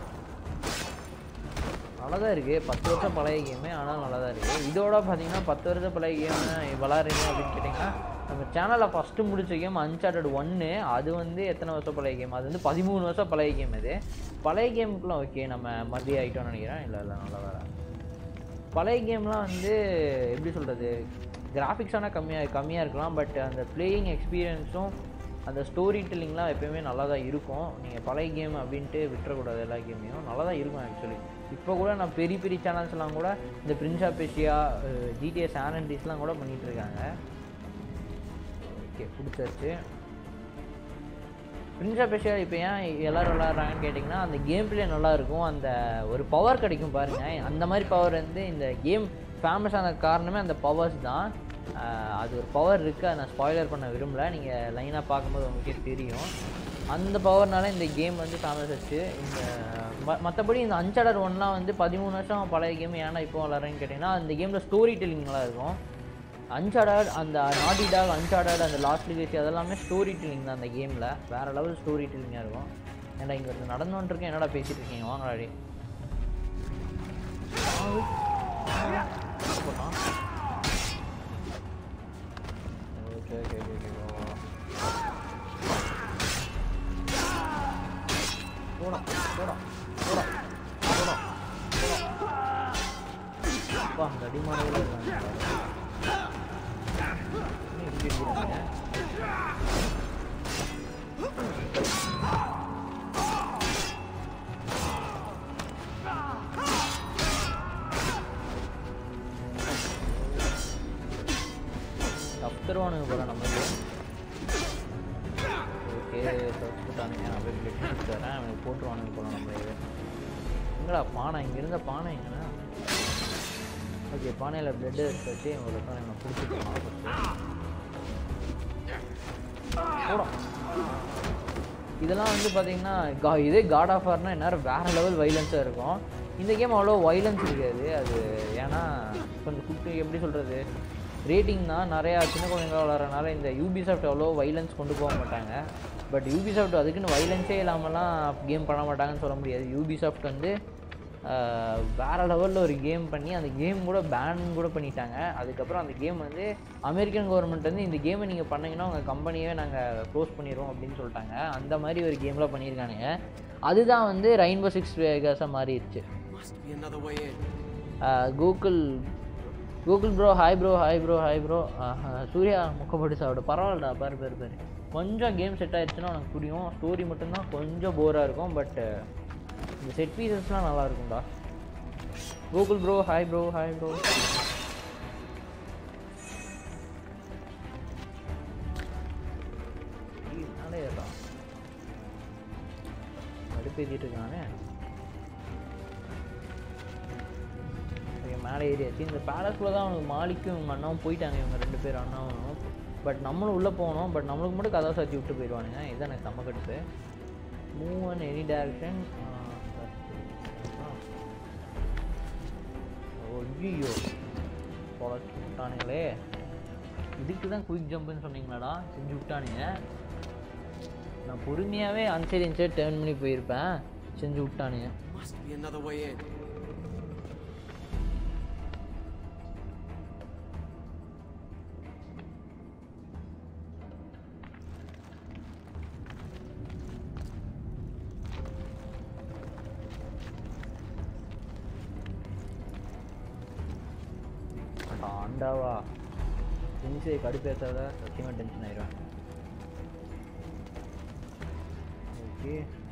நல்லா தான் இருக்குது பத்து வருஷம் பழைய கேமு ஆனால் நல்லா தான் இருக்குது இதோட பார்த்தீங்கன்னா பத்து வருஷம் பழைய கேமு விளாட்றீங்க அப்படின்னு கேட்டிங்கன்னா நம்ம சேனலில் ஃபஸ்ட்டு முடிச்ச கேம் அன்சார்டட் ஒன்று அது வந்து எத்தனை வருஷம் பழைய கேம் அது வந்து பதிமூணு வருஷம் பழைய கேம் இது பழைய கேமுக்குலாம் ஓகே நம்ம மத்திய ஆகிட்டோம்னு நினைக்கிறேன் இல்லை இல்லை நல்லா வேறு பழைய கேம்லாம் வந்து எப்படி சொல்கிறது கிராஃபிக்ஸ் ஆனால் கம்மியாக கம்மியாக இருக்கலாம் பட் அந்த பிளேயிங் எக்ஸ்பீரியன்ஸும் அந்த ஸ்டோரி டெல்லிங்லாம் எப்பயுமே நல்லா தான் இருக்கும் நீங்கள் பழைய கேம் அப்படின்ட்டு விட்டுறக்கூடாது எல்லா கேமையும் நல்லா தான் இருக்கும் ஆக்சுவலி இப்போ கூட நான் பெரிய பெரிய சேனல்ஸ்லாம் கூட இந்த பிரின்ஸ் ஆஃப் ஏஷியா ஜிடிஎஸ் ஆனண்டிஸ்லாம் கூட பண்ணிகிட்டு இருக்காங்க ஓகே பிடிச்சாச்சு பிரின்ஸ் ஆஃப் ஏஷியா இப்போ ஏன் எல்லோரும் விளாட்றாங்கன்னு கேட்டிங்கன்னா அந்த கேம் பிளே நல்லா இருக்கும் அந்த ஒரு பவர் கிடைக்கும் பாருங்கள் அந்த மாதிரி பவர் வந்து இந்த கேம் ஃபேமஸ் ஆன காரணமே அந்த பவர்ஸ் தான் ஆஹ் அது ஒரு பவர் இருக்குது அதை நான் ஸ்பாய்லர் பண்ண விரும்பல நீங்கள் லைனாக பார்க்கும்போது உங்களுக்கே தெரியும் அந்த பவர்னால இந்த கேம் வந்து ஃபேமஸ் ஆச்சு இந்த ம- மற்றபடி இந்த அன்சார்டர் ஒன்லாம் வந்து பதிமூணு வருஷம் பழைய கேம் ஏன்னா இப்போ விளாட்றேன்னு கேட்டிங்கன்னா அந்த கேமில் ஸ்டோரி டெல்லிங் நல்லா இருக்கும் அன்சார்டட் அந்த நாடி டாக் அன்சார்டட் அந்த லாஸ்ட் லிகேசி அதெல்லாமே ஸ்டோரி டெல்லிங் தான் அந்த கேமில் வேறு லெவல் ஸ்டோரி டெல்லிங்காக இருக்கும் ஏன்டா இங்கே வந்து நடந்து இருக்கேன் என்னடா பேசிட்டு இருக்கீங்க வாங்கடாடி போட்டான் ஓகே ஓகே ஓகே போடா போடா போடா போடா போடா அப்பா அந்த அடிமானவில் இருக்காங்க என்ன இப்படி இருக்கிறாங்க தப்புருவானுங்க போல நம்மளுக்கு ஓகே தப்புட்டானுங்க நான் போய் பிளட் எடுத்து வரேன் அவனுக்கு போட்டுருவானுங்க போல நம்மளே எங்கடா பானை இங்கே இருந்த பானை எங்கண்ணா ஓகே பானையில் பிளட் எடுத்து வச்சு உங்களுக்கு நான் பிடிச்சிட்டு போடும் இதெல்லாம் வந்து பார்த்தீங்கன்னா கா இதே காட் ஆஃப் ஆர்னா இந்நேரம் வேறு லெவல் வைலன்ஸாக இருக்கும் இந்த கேம் அவ்வளோ வைலன்ஸ் இருக்காது அது ஏன்னா கொஞ்சம் குட்டி எப்படி சொல்கிறது ரேட்டிங் தான் நிறையா சின்ன குழந்தைங்க விளாட்றனால இந்த யூபிசாஃப்ட் அவ்வளோ வைலன்ஸ் கொண்டு போக மாட்டாங்க பட் யூபிசாஃப்ட் அதுக்குன்னு வைலன்ஸே இல்லாமலாம் கேம் பண்ண மாட்டாங்கன்னு சொல்ல முடியாது யூபிசாஃப்ட் வந்து ஆஹ், வேற லெவலில் ஒரு கேம் பண்ணி அந்த கேம் கூட பேன் கூட பண்ணிட்டாங்க அதுக்கப்புறம் அந்த கேம் வந்து அமெரிக்கன் கவர்மெண்ட் வந்து இந்த கேமை நீங்கள் பண்ணீங்கன்னா உங்கள் கம்பெனியே நாங்கள் க்ளோஸ் பண்ணிடுவோம் அப்படின்னு சொல்லிட்டாங்க அந்த மாதிரி ஒரு கேமில் பண்ணியிருக்கானுங்க அதுதான் வந்து ரெயின்போ சிக்ஸ் வேகாஸாக மாறிடுச்சு Must be another way in. Google Google bro hi bro hi bro hi bro Surya முக்கப்பட்டு சாப்பிடு பரவாயில்லடா பாரு பாரு பாரு கொஞ்சம் கேம் செட் ஆயிடுச்சுன்னா உனக்கு புரியும் ஸ்டோரி மட்டும்தான் கொஞ்சம் போராக இருக்கும் பட் இந்த செட் பீசஸ்லாம் நல்லா இருக்கும்டா Google bro hi bro hi bro மேலே ஏறான் அடுப்பேத்திட்டு இருக்கானே இவங்க மேலே ஏறியாச்சு இந்த பேலஸ்குள்ளே தான் அவனுக்கு மாலிக்கும் இவங்க அண்ணாவும் போயிட்டாங்க இவங்க ரெண்டு பேர் அண்ணாவும் பட் நம்மளும் உள்ளே போகணும் பட் நம்மளுக்கு மட்டும் கதவை சாத்தி விட்டு போயிடுவானுங்க இதுதான் எனக்கு செம்ம கடுப்பு மூவ் அண்ட் எனி டேரக்ஷன் ஐயோ பொழச்சு விட்டானுங்களே இதுக்கு தான் குயிக் ஜம்ப்னு சொன்னீங்களாடா செஞ்சு விட்டானுங்க நான் பொறுமையாகவே அன்சைடு இன்சைடு டேர்ன் பண்ணி போயிருப்பேன் செஞ்சு விட்டானுங்க Must be another way in. ஆண்டாவா செஞ்சு கடுப்பேற்றாத சத்தியமாக டென்ஷன் ஆயிடுவேன் ஓகே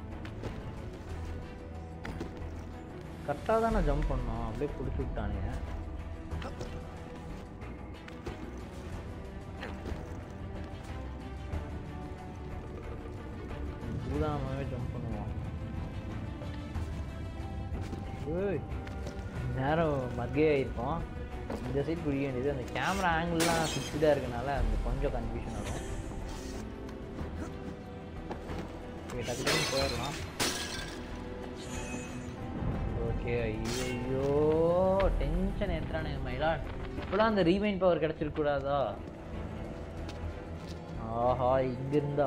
கரெக்டாக தான் நான் ஜம்ப் பண்ணோம் அப்படியே பிடிச்சி விட்டானுங்க சூதானமாகவே ஜம்ப் பண்ணுவோம் ஏய் நேரம் மக்கே ஆயிருக்கும் இந்த சைட் பிடிக்க வேண்டியது அந்த கேமரா ஆங்கிள்லாம் ஃபிக்ஸ்டாக இருக்கனால அந்த கொஞ்சம் கன்ஃபியூஷன் ஆகும் ஓகே டக்கு டக்குன்னு போயிடலாம் ஓகே ஐயோ டென்ஷன் ஏற்றுறானே மயிலா இப்போலாம் அந்த ரீவைன் பவர் கிடச்சிருக்கூடாதா ஆஹா இங்க இருந்தா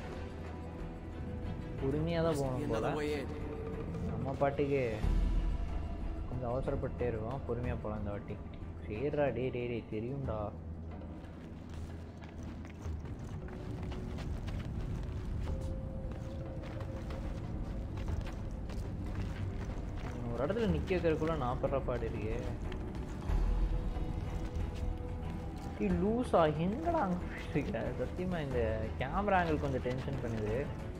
பொறுமையாக தான் Must be போகணும் போல another way in. நம்ம பாட்டுக்கு கொஞ்சம் அவசரப்பட்டே இருக்கோம் பொறுமையாக போகலாம் இந்த வாட்டி சரிடா டே டே டே தெரியும்டா ஒரு இடத்துல நிக்க வைக்கிறதுக்குள்ள நாற்பது பாடு இருக்கே லூஸா எங்கடா அங்கே இருக்க சத்தியமா இந்த கேமரா ஆங்கிள் கொஞ்சம் டென்ஷன் பண்ணுது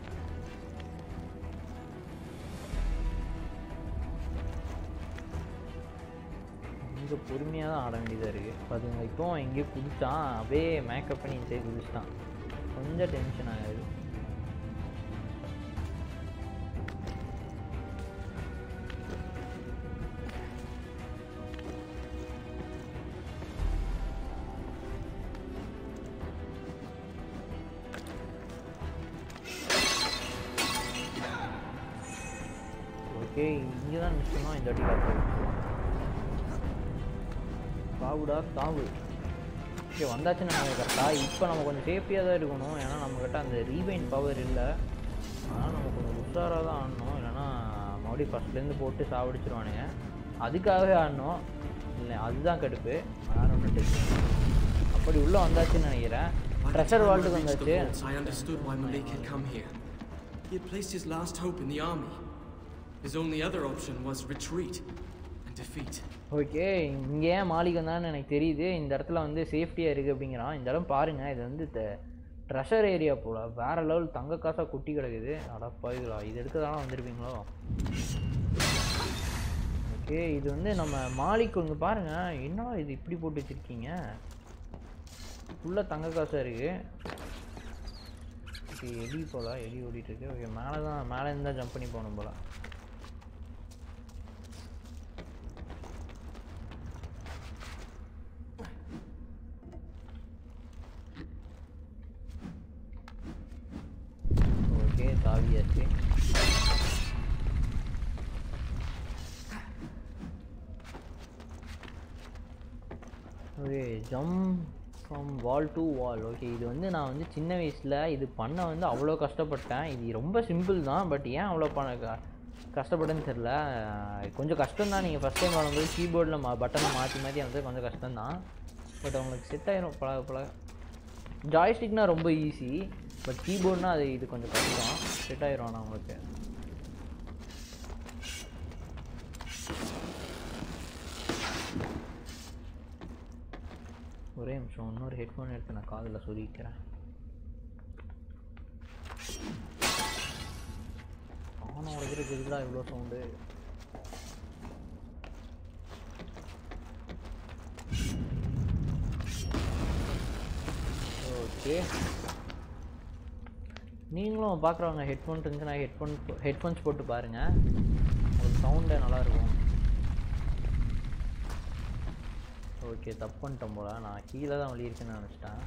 கொஞ்சம் பொறுமையாக தான் ஆட வேண்டியதாக இருக்குது அதுங்க இப்போ எங்கேயோ குதிச்சான் அப்படியே மேக்கப் பண்ணி சரி குதிச்சிட்டான் கொஞ்சம் டென்ஷன் ஆகாது ஓகே இங்கே தான் நிச்சயமா இந்த வாட்டி காத்து தாவுடா தாவு ஓகே வந்தாச்சுன்னு நம்ம கரெக்டாக இப்போ நம்ம கொஞ்சம் சேஃப்டியாக தான் இருக்கணும் ஏன்னா நம்மக்கிட்ட அந்த ரீவைன் பவர் இல்லை அதனால் நம்ம கொஞ்சம் உஷாராக தான் ஆடணும் இல்லைன்னா மறுபடியும் ஃபஸ்ட்லேருந்து போட்டு சாவடிச்சிருவானுங்க அதுக்காகவே ஆடணும் இல்லை அதுதான் கடுப்பு வேற ஒன்றும் டென்ஷன் அப்படி உள்ளே வந்தாச்சுன்னு நினைக்கிறேன் By the treasure time I வால்ட்டுக்கு reached the வந்தாச்சு vaults, I understood why Malik had come here. He had placed his last hope in the army. His only other option was retreat and defeat. Okay இங்கே ஏன் மாளிகை தான் எனக்கு தெரியுது இந்த இடத்துல வந்து சேஃப்டியாக இருக்குது அப்படிங்கிறான் இந்த இடம் பாருங்கள் இது வந்து ட்ரெஷர் ஏரியா போல் வேறு லெவல் தங்க காசாக குட்டி கிடக்குது அடப்பாய்களா இது எடுக்க தானே வந்திருப்பீங்களோ ஓகே இது வந்து நம்ம மாலிக் இங்கே பாருங்கள் என்ன இது இப்படி போட்டு வச்சுருக்கீங்க ஃபுல்லாக தங்க காசாக இருக்குது ஓகே எலி போல எலி ஓடிட்டு இருக்கு ஓகே மேலே தான் மேலே இருந்து தான் ஜம்ப் பண்ணி போகணும் போல ஓகே தாவியாச்சு okay jump from wall to wall okay இது வந்து நான் வந்து சின்ன வயசில் இது பண்ண வந்து அவ்வளோ கஷ்டப்பட்டேன் இது ரொம்ப சிம்பிள் தான் பட் ஏன் அவ்வளோ பண்ண க- கஷ்டப்பட்டேன்னு தெரில கொஞ்சம் கஷ்டம் தான் நீங்கள் ஃபஸ்ட் டைம் வரும்போது கீபோர்டில் மா பட்டனை மாற்றி மாற்றி வந்து கொஞ்சம் கஷ்டம் தான் பட் உங்களுக்கு செட் ஆயிரும் பழக பழக ஜாய்ஸ்டிக்னா ரொம்ப ஈஸி பட் கீபோர்ட்னா அது இது கொஞ்சம் கஷ்டம் செட் ஆயிரும் ஆனால் உங்களுக்கு ஒரே நிமிஷம் இன்னொரு ஹெட்ஃபோன் எடுத்து நான் காதில் சொல்லிக்கிறேன் ஆன உடைக்கிறதுக்கு எதுக்குடா இவ்வளோ சவுண்டு ஓகே நீங்களும் பார்க்குறவங்க ஹெட்ஃபோன் இருந்துச்சுன்னா ஹெட்ஃபோன் ஹெட்ஃபோன்ஸ் போட்டு பாருங்கள் உங்களுக்கு சவுண்டே நல்லாயிருக்கும் ஓகே தப்பு பண்ணிட்டேன் போல நான் கீழே தான் வழி இருக்குன்னு நினச்சிட்டேன்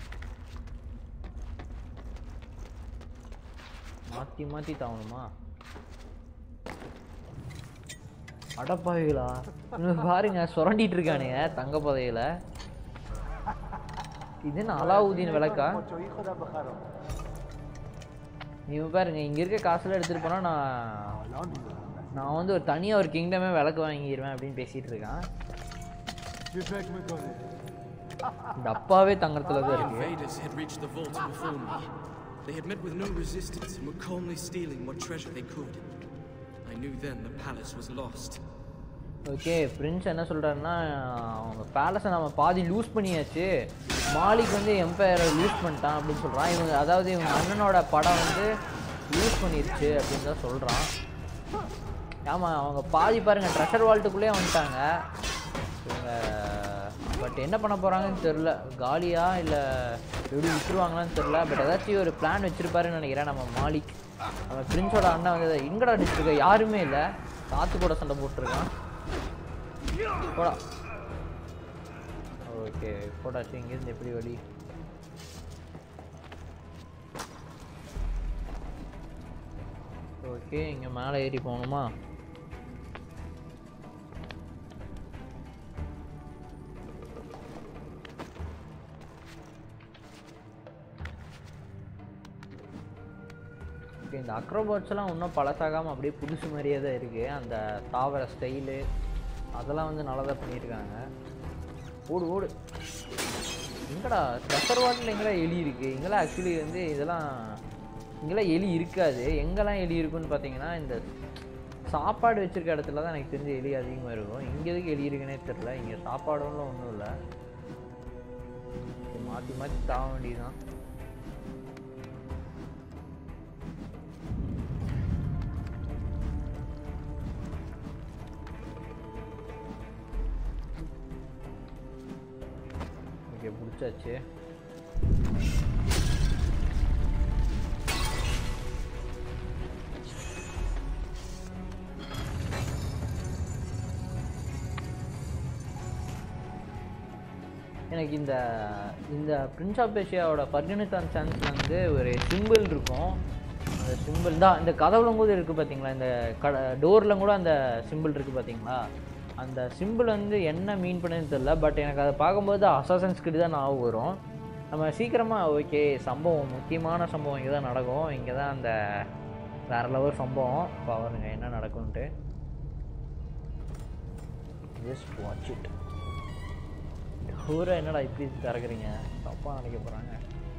மாற்றி மாற்றி தாவணுமா அடப்பாவிகளா இவனுங்க பாருங்க சுரண்டிட்டு இருக்கானுங்க தங்க பதையில இது என்ன அலாவுதீன் விளக்கா நீங்க பாருங்க இங்க இருக்க காசுல எடுத்துட்டு போனா நான் நான் வந்து ஒரு தனியா ஒரு கிங்டமே விளக்கு வாங்கிடுவேன் அப்படின்னு பேசிட்டு இருக்கான் இந்த அப்பாவே தங்கத்துல தான் The இருக்கு invaders had reached the vault before me. They had met with no resistance and were calmly stealing what treasure they could. I knew then the palace was lost. Okay prince என்ன சொல்றாருன்னா அவங்க பேலஸை நம்ம பாதி லூஸ் பண்ணியாச்சு மாலிக் வந்து எம்பையரை லூஸ் பண்ணிட்டான் அப்படின்னு சொல்றான் இவங்க அதாவது இவங்க அண்ணனோட படம் வந்து லூஸ் பண்ணிருச்சு அப்படின்னு தான் சொல்றான் ஆமாம் அவங்க பாதி பாருங்க ட்ரெஷர் வால்ட்டுக்குள்ளேயே வந்துட்டாங்க இவங்க பட் என்ன பண்ண போகிறாங்கன்னு தெரில காலியா இல்லை எப்படி விட்டுருவாங்களான்னு தெரில பட் ஏதாச்சும் ஒரு பிளான் வச்சிருப்பாருன்னு நினைக்கிறேன் நம்ம மாலிக் நம்ம பிரின்ஸோட அண்ணன் வந்து எங்கடா அடிச்சிருக்க யாருமே இல்லை காத்து கூட சண்டை போட்டிருக்கான் போடா ஓகே போட்டாச்சு இங்கேருந்து எப்படி வழி ஓகே இங்கே மேலே ஏறி போகணுமா ஓகே இந்த அக்ரோபாட்ஸ்லாம் இன்னும் பழசாகாமல் அப்படியே புதுசு மாதிரியே தான் இருக்குது அந்த தாவர ஸ்டைலு அதெல்லாம் வந்து நல்லா தான் பண்ணியிருக்காங்க ஓடு ஓடு எங்கடா ட்ரெஷர் வாட்டில் எங்கெல்லாம் எலி இருக்குது இங்கெல்லாம் ஆக்சுவலி வந்து இதெல்லாம் இங்கெல்லாம் எலி இருக்காது எங்கெல்லாம் எலி இருக்குன்னு பார்த்தீங்கன்னா இந்த சாப்பாடு வச்சிருக்க இடத்துல தான் எனக்கு தெரிஞ்ச எலி அதிகமாக இருக்கும் இங்கே எதுக்கு எலி இருக்குன்னே தெரில இங்கே சாப்பாடுலாம் ஒன்றும் இல்லை மாற்றி மாற்றி தாவ வேண்டியதுதான் ஓகே பிடிச்சாச்சு எனக்கு இந்த இந்த பிரின்ஸ் ஆஃப் ஏஷியாவோட பர்கனிதான் சான்ஸ் வந்து ஒரு சிம்பிள் இருக்கும் அந்த சிம்பிள் தான் இந்த கதவுல கூட இருக்குது பார்த்தீங்களா இந்த கட டோரில் கூட அந்த சிம்பிள் இருக்குது பார்த்தீங்களா அந்த சிம்பிள் வந்து என்ன மீன் பண்ணுன்னு தெரில பட் எனக்கு அதை பார்க்கும்போது அசாசன்ஸ் கிட்ட தான் ஞாபகம் வரும் நம்ம சீக்கிரமாக ஓகே சம்பவம் முக்கியமான சம்பவம் இங்கே தான் நடக்கும் இங்கே தான் அந்த வேற லெவல் சம்பவம் பாருங்க என்ன நடக்கும்ன்ட்டு ஜஸ்ட் வாட்ச் இட் ஊரை என்னடா இப்படி திறக்குறீங்க தப்பாக நினைக்க போகிறாங்க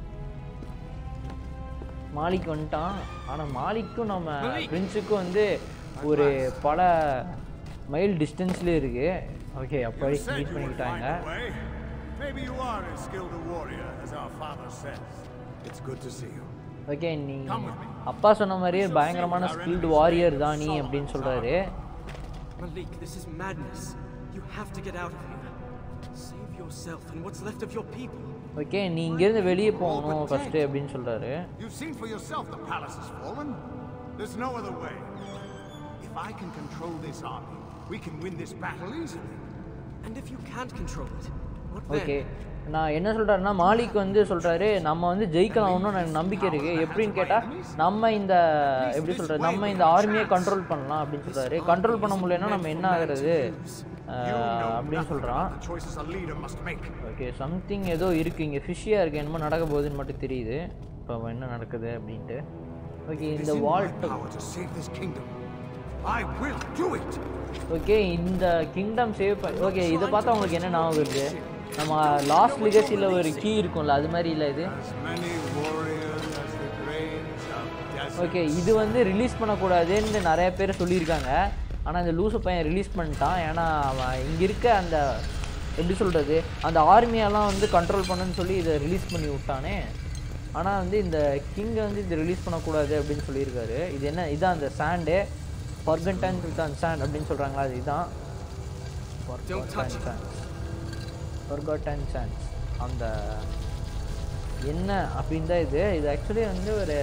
மாலிக் வந்துட்டான் ஆனால் மாலிக்கும் நம்ம பிரின்ஸுக்கும் வந்து ஒரு பல மைல் டிஸ்டன்ஸ்லேயே இருக்கு ஓகே அப்போ You said meet you would find பண்ணிக்கிட்டாங்க a way. Maybe you are as skilled a warrior as our father says. It's good to see you. Okay நீ Come with me. அப்பா சொன்ன மாதிரியே பயங்கரமான ஸ்கில்டு வாரியர் தான் நீ அப்படின்னு சொல்கிறாரு Malik, this is madness. You have to get out of here. Save yourself and what's left of your people. Okay நீ இங்கேருந்து வெளியே போகணும் ஃபஸ்ட்டு அப்படின்னு சொல்கிறாரு You've seen for yourself the palace has fallen. There's no other way. If I can control this army, we can win this battle easily. And if you can't control it, what okay then? நான் என்ன சொல்கிறேன்னா மாலிக் வந்து சொல்கிறாரு நம்ம வந்து ஜெயிக்கலாம்னு எனக்கு நம்பிக்கை இருக்குது எப்படின்னு கேட்டால் நம்ம இந்த எப்படி சொல்கிறது நம்ம இந்த ஆர்மியை கண்ட்ரோல் பண்ணலாம் அப்படின்னு சொல்கிறாரு கண்ட்ரோல் பண்ண முடியலன்னா நம்ம என்ன ஆகுறது You அஹ், know அப்படின்னு nothing சொல்கிறான் about the choices a leader must make. Okay something ஏதோ இருக்குது இங்கே ஃபிஷ்ஷியாக இருக்குது என்னமோ நடக்க போகுதுன்னு மட்டும் தெரியுது இப்போ என்ன நடக்குது அப்படின்ட்டு ஓகே It is இந்த in my vault power to save this kingdom. I will do it. Okay இந்த கிங்டம் சேவ் ஓகே இதை பார்த்தா உங்களுக்கு என்ன ஞாபகம் வருது நம்ம லாஸ்ட் லிகசியில் ஒரு கீ இருக்கும்ல அது மாதிரி இல்லை இது As many warriors as the grains of desert. Okay இது வந்து ரிலீஸ் பண்ணக்கூடாதுன்னு நிறைய பேர் சொல்லியிருக்காங்க ஆனால் இந்த லூசு பையன் ரிலீஸ் பண்ணிட்டான் ஏன்னா அவன் இங்கே இருக்க அந்த எப்படி சொல்கிறது அந்த ஆர்மியெல்லாம் வந்து கண்ட்ரோல் பண்ணுன்னு சொல்லி இதை ரிலீஸ் பண்ணி விட்டானே ஆனால் வந்து இந்த கிங்கை வந்து இது ரிலீஸ் பண்ணக்கூடாது அப்படின்னு சொல்லியிருக்காரு இது என்ன இதான் அந்த சாண்டு ஃபர்கன்டன் ரிட்டன் சாண்ட் அப்படின்னு சொல்கிறாங்களா அது இதுதான் Don't touch it. Forgotten chance அந்த என்ன அப்படின்னு தான் இது இது ஆக்சுவலி வந்து ஒரு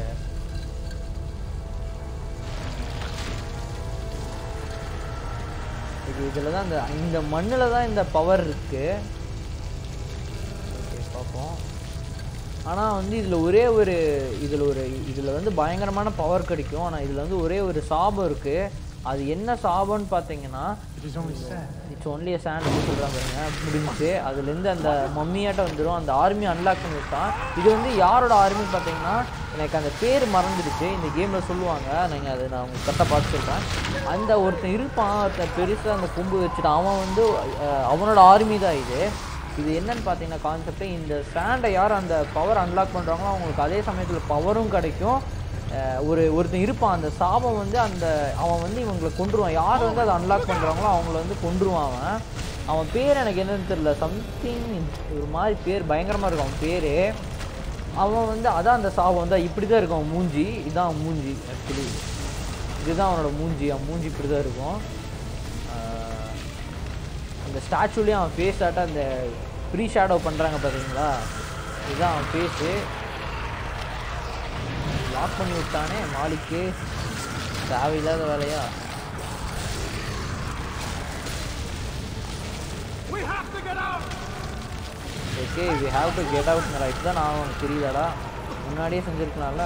இது இதில் தான் இந்த இந்த மண்ணில் தான் இந்த பவர் இருக்குது ஓகே பார்ப்போம் ஆனால் வந்து இதில் ஒரே ஒரு இதில் ஒரு இதில் வந்து பயங்கரமான பவர் கிடைக்கும் ஆனால் இதில் வந்து ஒரே ஒரு சாபம் இருக்குது அது என்ன சாபம்னு பார்த்தீங்கன்னா இட்ஸ் ஒன்லி சாண்ட் அப்படின்னு சொல்கிறாங்க பாருங்க முடிஞ்சு அதுலேருந்து அந்த மம்மியாட்ட வந்துடும் அந்த ஆர்மி அன்லாக் பண்ணி விட்டான் இது வந்து யாரோட ஆர்மி பார்த்தீங்கன்னா எனக்கு அந்த பேர் மறந்துடுச்சு இந்த கேமில் சொல்லுவாங்க நீங்கள் அதை நான் உங்களுக்கு கரெக்டாக பார்த்து சொல்கிறேன் அந்த ஒருத்தன் இருப்பான் ஒருத்தன் பெருசாக அந்த கொம்பு வச்சுட்டு அவன் வந்து அஹ், அவனோட ஆர்மி தான் இது இது என்னன்னு பார்த்தீங்கன்னா கான்செப்ட் இந்த ஸ்டாண்டை யார் அந்த பவர் அன்லாக் பண்ணுறாங்களோ அவங்களுக்கு அதே சமயத்தில் பவரும் கிடைக்கும் அஹ் ஒரு ஒருத்தன் இருப்பான் அந்த சாபம் வந்து அந்த அவன் வந்து இவங்களை கொன்றுவான் யார் வந்து அதை அன்லாக் பண்ணுறாங்களோ அவங்கள வந்து கொன்றுவான் அவன் அவன் பேர் எனக்கு என்னன்னு தெரியல சம்திங் ஒரு மாதிரி பேர் பயங்கரமாக இருக்கும் அவன் பேர் அவன் வந்து அதான் அந்த சாபம் வந்து இப்படி தான் இருக்கும் அவன் மூஞ்சி இதான் அவன் மூஞ்சி ஆக்சுவலி இதுதான் அவனோட மூஞ்சி அவன் மூஞ்சி இப்படி தான் இருக்கும் அஹ் அந்த ஸ்டாச்சுலேயும் அவன் ஃபேஸ் ஆட்ட அந்த ப்ரீ ஷேடோ பண்ணுறாங்க பார்த்தீங்களா இதுதான் அவன் ஃபேஸு லாக் பண்ணி விட்டானே மாலிக்கு தேவையில்லாத வேலையா We have to get out! Okay we have to get out right தான் நான் உனக்கு தெரியுதாடா முன்னாடியே செஞ்சுருக்கலாம்ல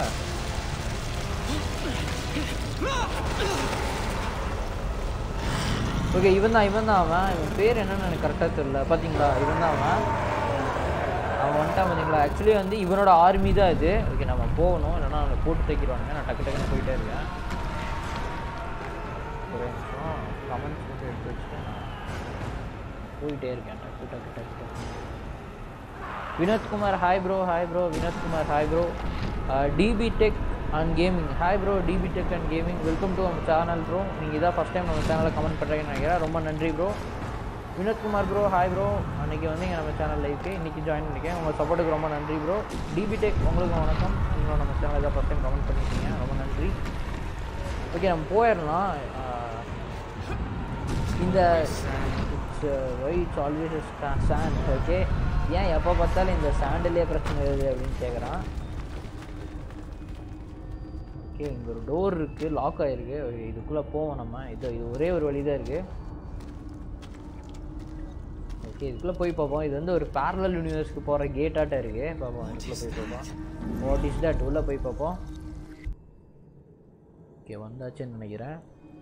ஓகே இவன் தான் இவன் தான் அவன் இவன் பேர் என்னன்னு எனக்கு கரெக்டாக தெரியல பார்த்தீங்களா இவன் தான் அவன் அவன் வந்துட்டான் பார்த்தீங்களா ஆக்சுவலி வந்து இவனோட ஆர்மி தான் இது ஓகே நம்ம போகணும் இல்லைன்னா அவனை போட்டு தைக்கிறாங்க நான் டக்கு டக்குன்னு போயிட்டே இருக்கேன் ஒரு நிமிஷம் கமெண்ட்ஸ் மட்டும் எடுத்து வச்சுட்டு நான் போயிட்டே இருக்கேன் டக்கு டக்கு டக்கு டக்கு Vinod Kumar hi bro hi bro Vinod Kumar hi bro DB tech and gaming hi bro DB tech and gaming welcome to நம்ம சேனல் ப்ரோ நீங்கள் இதான் ஃபஸ்ட் டைம் நம்ம சேனலில் கமெண்ட் பண்ணுறீங்கன்னு நினைக்கிறேன் ரொம்ப நன்றி bro Vinod Kumar bro hi bro அன்றைக்கி வந்து இங்கே நம்ம சேனல் லைஃப்க்கு இன்றைக்கி ஜாயின் பண்ணிக்கேன் உங்கள் சப்போர்ட்டுக்கு ரொம்ப நன்றி ப்ரோ டிபி டெக் உங்களுக்கு வணக்கம் நீங்களும் நம்ம சேனலில் தான் ஃபஸ்ட் டைம் கமெண்ட் பண்ணியிருக்கீங்க ரொம்ப நன்றி ஓகே நம்ம போயிடலாம் ஆஹ், இந்த why it's always sand okay ஏன் எப்போ பார்த்தாலும் இந்த சாண்டிலே பிரச்சனை வருது அப்படின்னு கேட்குறான் ஓகே இங்கே ஒரு டோர் இருக்குது லாக் ஆகிருக்கு இதுக்குள்ளே போவோம் நம்ம இது இது ஒரே ஒரு வழி தான் இருக்குது ஓகே இதுக்குள்ளே போய் பார்ப்போம் இது வந்து ஒரு பேரலல் யூனிவர்ஸ்க்கு போகிற கேட்டாட்ட இருக்குது பார்ப்போம் இதுக்குள்ளே போய் பார்ப்போம் வாட் இஸ் தட் உள்ளே போய் பார்ப்போம் ஓகே வந்தாச்சுன்னு நினைக்கிறேன்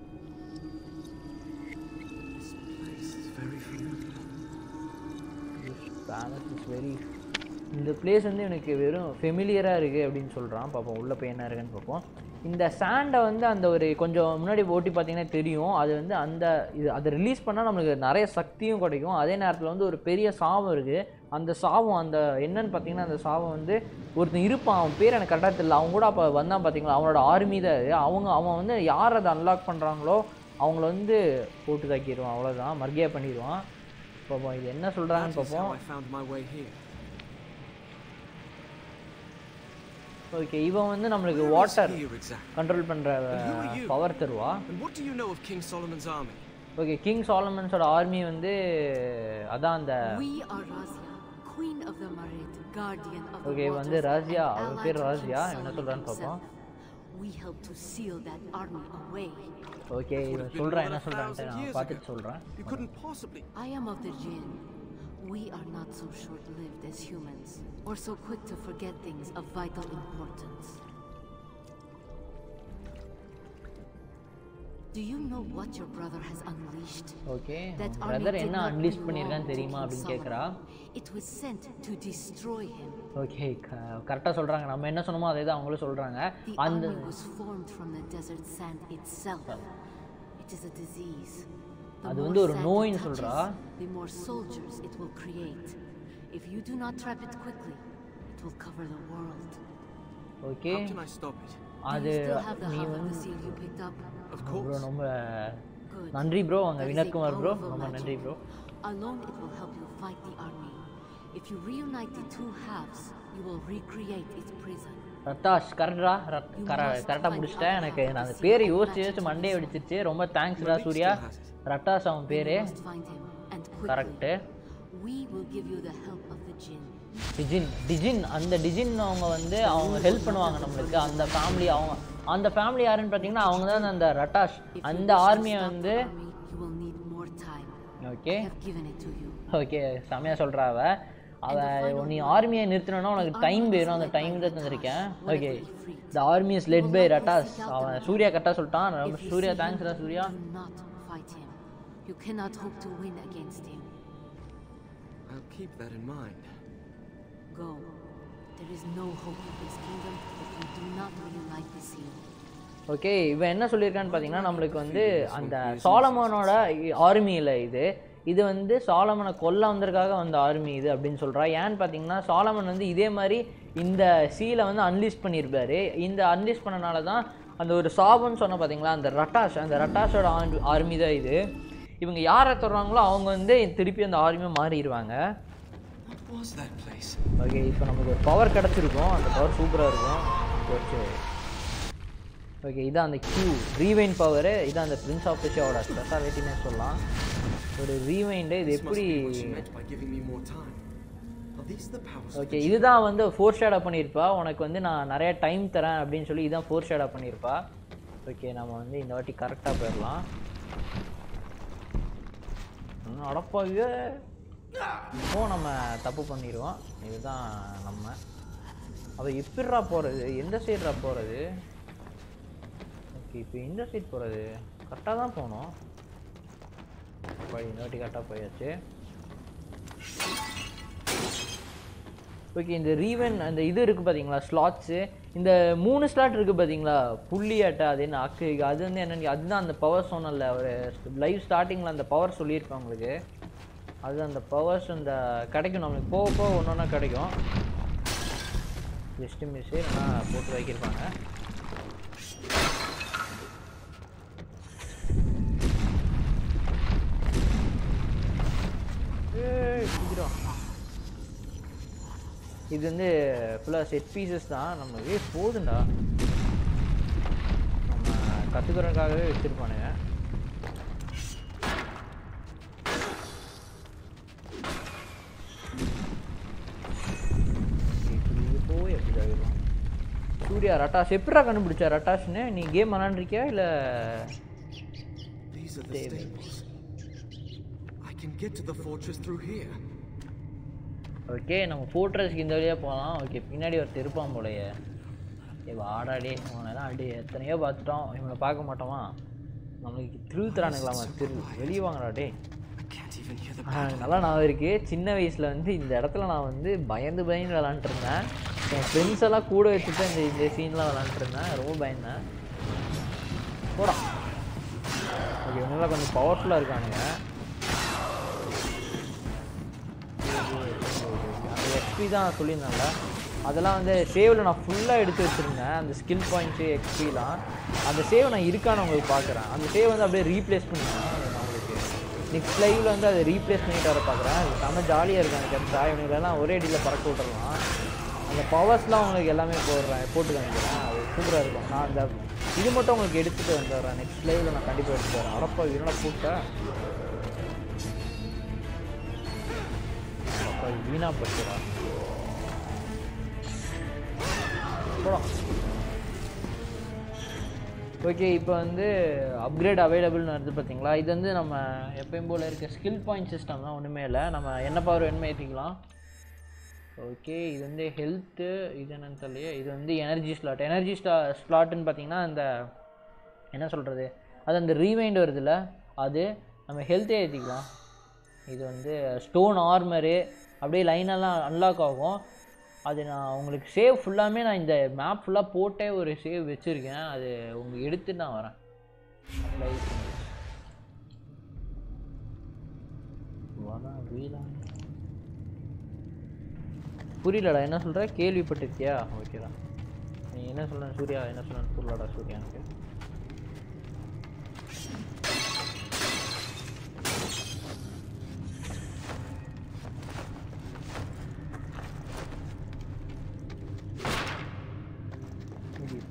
பேலஸ் இஸ் வெரி இந்த பிளேஸ் வந்து எனக்கு வெறும் ஃபெமிலியராக இருக்குது அப்படின்னு சொல்கிறான் பார்ப்போம் உள்ளே போய் என்ன இருக்குன்னு பார்ப்போம் இந்த சாண்டை வந்து அந்த ஒரு கொஞ்சம் முன்னாடி ஓட்டி பார்த்தீங்கன்னா தெரியும் அது வந்து அந்த இது அதை ரிலீஸ் பண்ணால் நம்மளுக்கு நிறைய சக்தியும் கிடைக்கும் அதே நேரத்தில் வந்து ஒரு பெரிய சாபம் இருக்குது அந்த சாபம் அந்த என்னன்னு பார்த்தீங்கன்னா அந்த சாபம் வந்து ஒருத்தன் இருப்பான் அவன் பேர் எனக்கு கரெக்டாக தெரியல அவன் கூட அப்போ வந்தான் பார்த்தீங்களா அவனோட ஆர்மி தான் அது. அவங்க அவன் வந்து யார் அதை அன்லாக் பண்ணுறாங்களோ அவங்கள வந்து போட்டு தாக்கிடுவான் அவ்வளோதான் மர்கியா பண்ணிடுவான் பார்ப்போம் இது என்ன சொல்கிறாங்கன்னு That is how பார்ப்போம் I found my way here. Okay இவன் வந்து நம்மளுக்கு Where is water here exactly? Control பண்ணுற And who are you? Power தருவா And what do you know of King Solomon's army? Okay King சாலமன்ஸோட ஆர்மி வந்து அதான் அந்த We are Razia, Queen of the Marid, Guardian of the Okay, waters, வந்து ராசியா, and அவன் allied பேர் to King ராசியா, என்ன Solomon சொல்றான்னு பார்ப்போம். himself. We help to seal that army away. Okay Would இவன் have been சொல்கிறான் more என்ன than a சொல்கிறான்ட்டு thousand நான் years பார்த்துட்டு ago. சொல்கிறேன் You couldn't possibly. I am of the Jinn. We are not so short-lived as humans, or so quick to forget things of vital importance. Do you know what your brother has unleashed? Okay That army brother did என்ன not அன்லீஸ் belong பண்ணியிருக்கான்னு to தெரியுமா King அப்படின்னு கேட்குறா Solomon. It was sent to destroy him. Okay கரெக்டாக சொல்கிறாங்க நம்ம என்ன சொன்னோமோ அதே தான் அவங்களும் சொல்கிறாங்க The அந்த army was formed from the desert sand itself. It is a disease. The அது more வந்து ஒரு sand it நோயின்னு touches, சொல்றா. The more soldiers it will create. If you do not trap it quickly, it will cover the world. Okay How can I stop it? Do அது you still have the நீ half of the வந்து seal you picked up? Of bro course. ரொம்ப Good. நன்றி ப்ரோ அங்கே That is Vinod a Kumar bro powerful ரொம்ப magic. நன்றி bro Alone, it will help you fight the army. If you reunite the two halves, you will recreate its prison. Ratash கரெக்டா கர கரெக்டாக முடிச்சிட்டேன் எனக்கு நான் அந்த பேரை யோசிச்சு யோசிச்சு மண்டே வெடிச்சிருச்சு ரொம்ப தேங்க்ஸ்டா சூர்யா ரட்டாஷ் அவன் பேர் You must find him, and quickly. Correct We will give you the help of the jinn. Djinn djinn அந்த டிஜின் அவங்க வந்து அவங்க ஹெல்ப் பண்ணுவாங்க நம்மளுக்கு அந்த ஃபேமிலி அவங்க அந்த ஃபேமிலி யாருன்னு பார்த்தீங்கன்னா அவங்க தான் அந்த ரட்டாஷ் If you அந்த wish to ஆர்மியை stop வந்து the army, you will need more time. Okay I have given it to you. Okay செமையாக சொல்கிறா அவ அவ நீ ஆர்மியை நிறுத்தணும்னா உனக்கு டைம் வேணும் அந்த டைம் தான் தந்திருக்கேன் okay the army is led by Ratash அவன் சூர்யா கரெக்டாக சொல்லிட்டான் ரொம்ப If you சூர்யா see தேங்க்ஸ்டா him, Surya Do not fight him. You cannot hope to win against him. I'll keep that in mind. Go. There is no hope of this kingdom if you do not reunite the seal. Okay இவன் என்ன சொல்லியிருக்கான்னு பார்த்தீங்கன்னா நம்மளுக்கு வந்து அந்த சாலமோனோட ஆர்மியில் இது இது வந்து சாலமனை கொல்ல வந்ததுக்காக வந்த ஆர்மி இது அப்படின்னு சொல்கிறா ஏன்னு பார்த்தீங்கன்னா சாலமன் வந்து இதே மாதிரி இந்த சீலை வந்து அன்லீஸ் பண்ணியிருப்பாரு இந்த அன்லீஸ் பண்ணனால தான் அந்த ஒரு சாபம்னு சொன்ன பார்த்தீங்களா அந்த ரட்டாஷ் அந்த ரட்டாஷோட ஆர்மி தான் இது இவங்க யாரை தொடறாங்களோ அவங்க வந்து திருப்பி அந்த ஆர்மியை மாறிடுவாங்க What was that place? Okay இப்போ நமக்கு ஒரு பவர் கிடச்சிருக்கும் அந்த பவர் சூப்பராக இருக்கும் ஓகே ஓகே இதான் அந்த கியூ ரீவைண்ட் பவரு இதான் அந்த பிரின்ஸ் ஆஃப் பெஷியாவோட ஸ்பெஷாலிட்டினே சொல்லலாம் ஒரு ரீவைண்டு இது This must எப்படி be what she meant by giving me more time. Are these the powers of okay இதுதான் வந்து ஃபோர் ஷேடாக பண்ணியிருப்பா உனக்கு வந்து நான் நிறைய டைம் தரேன் அப்படின்னு சொல்லி இதான் ஃபோர் ஷேடாக பண்ணியிருப்பா ஓகே நம்ம வந்து இந்த வாட்டி கரெக்டாக போயிடலாம் ம், அடப்பாவியே இப்போ நம்ம தப்பு பண்ணிடுவோம் இதுதான் நம்ம அவள் எப்படிரா போகிறது எந்த சைடுரா போகிறது ஓகே இப்போ இந்த சைடு போகிறது கரெக்டாக தான் போகணும் போய் இந்த வாட்டி கரெக்டாக போயாச்சு ஓகே இந்த ரீவன் அந்த இது இருக்குது பார்த்தீங்களா ஸ்லாட்ஸு இந்த மூணு ஸ்லாட் இருக்குது பார்த்தீங்களா புள்ளி அட்டை அது என்ன அக்கு அது வந்து என்னன்னு அதுதான் அந்த பவர் சொன்னல ஒரு லைவ் ஸ்டார்டிங்கில் அந்த பவர் சொல்லியிருப்பேன் உங்களுக்கு அது அந்த பவர்ஸ் அந்த கிடைக்கும் நம்மளுக்கு போக போக ஒன்று ஒன்றா கிடைக்கும் ஜஸ்ட்டு மிஸ்ஸு இல்லைனா போட்டு வைக்கிருப்பாங்க ஏய், சீக்கிரம் இது வந்து ஃபுல்லாக செட் பீசஸ் தான் நம்ம ஏ போதுண்டா நம்ம கற்றுக்கிறதுக்காகவே வச்சுருப்பானுங்க இப்படி போய் எப்படி ஆகிடும் சூர்யா ரட்டாஷ் எப்படிடா கண்டுபிடிச்சா ரட்டாஷ்னு நீ கேம் விளாண்டுருக்கியா இல்லை These are the stables. I can get to the fortress through here. Okay நம்ம ஃபோர்ட்ரஸ்க்கு இந்த வழியாக போகலாம் ஓகே பின்னாடி ஒருத்தர் இருப்பான் போலயே ஏ வாடாடே இவனெல்லாம் அடி எத்தனையோ பார்த்துட்டோம் இவனை பார்க்க மாட்டோமா நம்மளுக்கு திரு தரானுங்களாமா திரு வெளியே வாங்கடா டே I can't even hear the ஆ, நல்லா நான் இருக்கு சின்ன வயசில் வந்து இந்த இடத்துல நான் வந்து பயந்து பயந்து விளாண்டுருந்தேன் என் ஃப்ரெண்ட்ஸ் எல்லாம் கூட வச்சுட்டு இந்த இந்த சீன்லாம் விளாண்டுருந்தேன் ரொம்ப பயந்தேன் போடா ஓகே இவங்கெல்லாம் கொஞ்சம் பவர்ஃபுல்லாக இருக்கானுங்க அந்த எக்ஸ்பி தான் சொல்லியிருந்தேன்ல அதெல்லாம் வந்து சேவில் நான் ஃபுல்லாக எடுத்து வச்சுருந்தேன் அந்த ஸ்கில் பாயிண்ட்ஸு எக்ஸ்பிலாம் அந்த சேவ் நான் இருக்கான்னு உங்களுக்கு பார்க்குறேன் அந்த சேவ் வந்து அப்படியே ரீப்ளேஸ் பண்ணிட்டேன் நான் உங்களுக்கு நெக்ஸ்ட் லைவில் வந்து அதை ரீப்ளேஸ் பண்ணிட்டு வர பார்க்குறேன் அது செம்ம ஜாலியாக இருக்கும் எனக்கு கிடைச்சா இவனுங்களெல்லாம் ஒரே அடியில் பறக்க விட்டுறலாம் அந்த பவர்ஸ்லாம் உங்களுக்கு எல்லாமே போடுறேன் போட்டு காமிக்கிறேன் அது சூப்பராக இருக்கும் நான் அந்த இது மட்டும் உங்களுக்கு எடுத்துகிட்டு வந்துடுறேன் நெக்ஸ்ட் லைவில் நான் கண்டிப்பாக எடுத்துட்டு வரேன் அடப்பா இதெல்லாம் போட்டேன் அப்பா இது வீணா போச்சுடா போலாம் ஓகே இப்போ வந்து அப்கிரேட் அவைலபிள்னு வருது பார்த்தீங்களா இது வந்து நம்ம எப்பயும் போல் இருக்க ஸ்கில் பாயிண்ட் சிஸ்டம் தான் ஒன்றுமே இல்லை நம்ம என்ன பவர் வேணுமே ஏற்றிக்கலாம் ஓகே இது வந்து ஹெல்த்து இது என்னன்னு தெரியலையே இது வந்து எனர்ஜி ஸ்லாட் எனர்ஜி ஸ்லா ஸ்லாட்டுன்னு பார்த்தீங்கன்னா அந்த என்ன சொல்கிறது அது அந்த ரீவைண்ட் வருதுல்ல அது நம்ம ஹெல்த்தே ஏற்றிக்கலாம் இது வந்து ஸ்டோன் ஆர்மரு அப்படியே லைனெல்லாம் அன்லாக் ஆகும் அது நான் உங்களுக்கு சேவ் ஃபுல்லாமே நான் இந்த மேப் ஃபுல்லாக போட்டே ஒரு சேவ் வச்சுருக்கேன் அது உங்களுக்கு எடுத்து நான் வரேன் Live பண்ணி. வரேன், வீலாம். புரியலடா என்ன சொல்கிற கேள்விப்பட்டிருக்கியா ஓகேடா நீ என்ன சொல்ற சூர்யா என்ன சொல்ற புரியலடா சூர்யா எனக்கு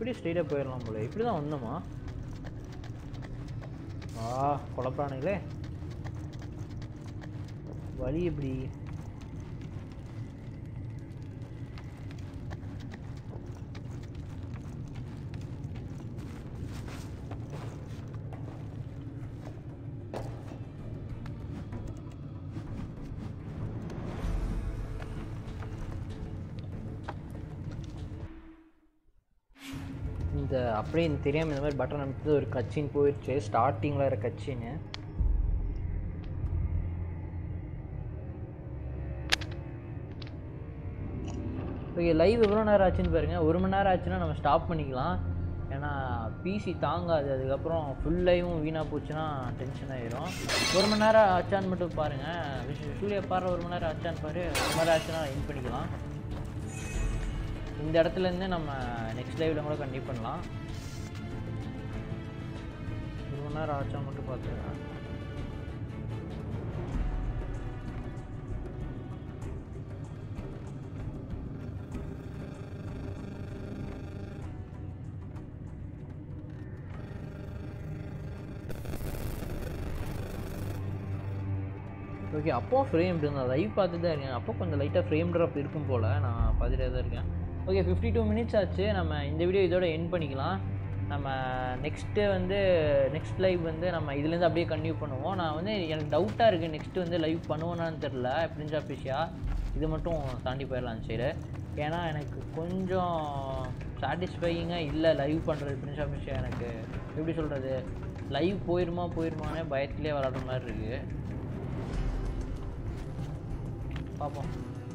இப்படி ஸ்ட்ரெயிட்டாக போயிடலாம் போல இப்படி தான் வந்தோமா ஆ குழப்பானுங்களே வழி எப்படி இந்த அப்படியே எனக்கு தெரியாமல் இந்த மாதிரி பட்டன் அமைச்சது ஒரு கட்சின்னு போயிடுச்சு ஸ்டார்டிங்கில் இருக்க கட்சின்னு ஓகே லைவ் எவ்வளோ நேரம் ஆச்சுன்னு பாருங்க ஒரு மணி நேரம் ஆச்சுன்னா நம்ம ஸ்டாப் பண்ணிக்கலாம் ஏன்னா பிசி தாங்காது அதுக்கப்புறம் ஃபுல் லைவும் வீணாக போச்சுன்னா டென்ஷன் ஆயிரும் ஒரு மணி நேரம் ஆச்சான்னு மட்டும் பாருங்கள் விஷ் சூர்யா பாரு ஒரு மணி நேரம் ஆச்சான்னு பாரு ஒரு மணி நேரம் ஆச்சுன்னா இன் பண்ணிக்கலாம் இந்த இடத்துல இருந்து நம்ம நெக்ஸ்ட் லைவ்ல கூட கண்டிப்பாக பண்ணலாம் ஒரு மணி நேரம் ஆச்சா மட்டும் பார்த்துக்கிறேன் ஓகே அப்போ ஃப்ரேம் இருந்தது லைவ் பார்த்து தான் இருக்கேன் அப்போ கொஞ்சம் லைட்டாக ஃப்ரேம் ட்ராப் இருக்கும் போல் நான் பார்த்துட்டே தான் இருக்கேன் ஓகே ஃபிஃப்டி டூ மினிட்ஸ் ஆச்சு நம்ம இந்த வீடியோ இதோட எண்ட் பண்ணிக்கலாம் நம்ம நெக்ஸ்ட்டு வந்து நெக்ஸ்ட் லைவ் வந்து நம்ம இதுலேருந்து அப்படியே கன்டினியூ பண்ணுவோம் நான் வந்து எனக்கு டவுட்டாக இருக்குது நெக்ஸ்ட்டு வந்து லைவ் பண்ணுவேனான்னு தெரில பிரிஞ்சா பிஷியா இது மட்டும் தாண்டி போயிடலாம் சரி ஏன்னா எனக்கு கொஞ்சம் சாட்டிஸ்ஃபையிங்காக இல்லை லைவ் பண்ணுறது பிரின்ஸ் ஆஃபீஸியா எனக்கு எப்படி சொல்கிறது லைவ் போயிருமா போயிருமானே பயத்துலேயே விளாடுற மாதிரி இருக்குது பார்ப்போம்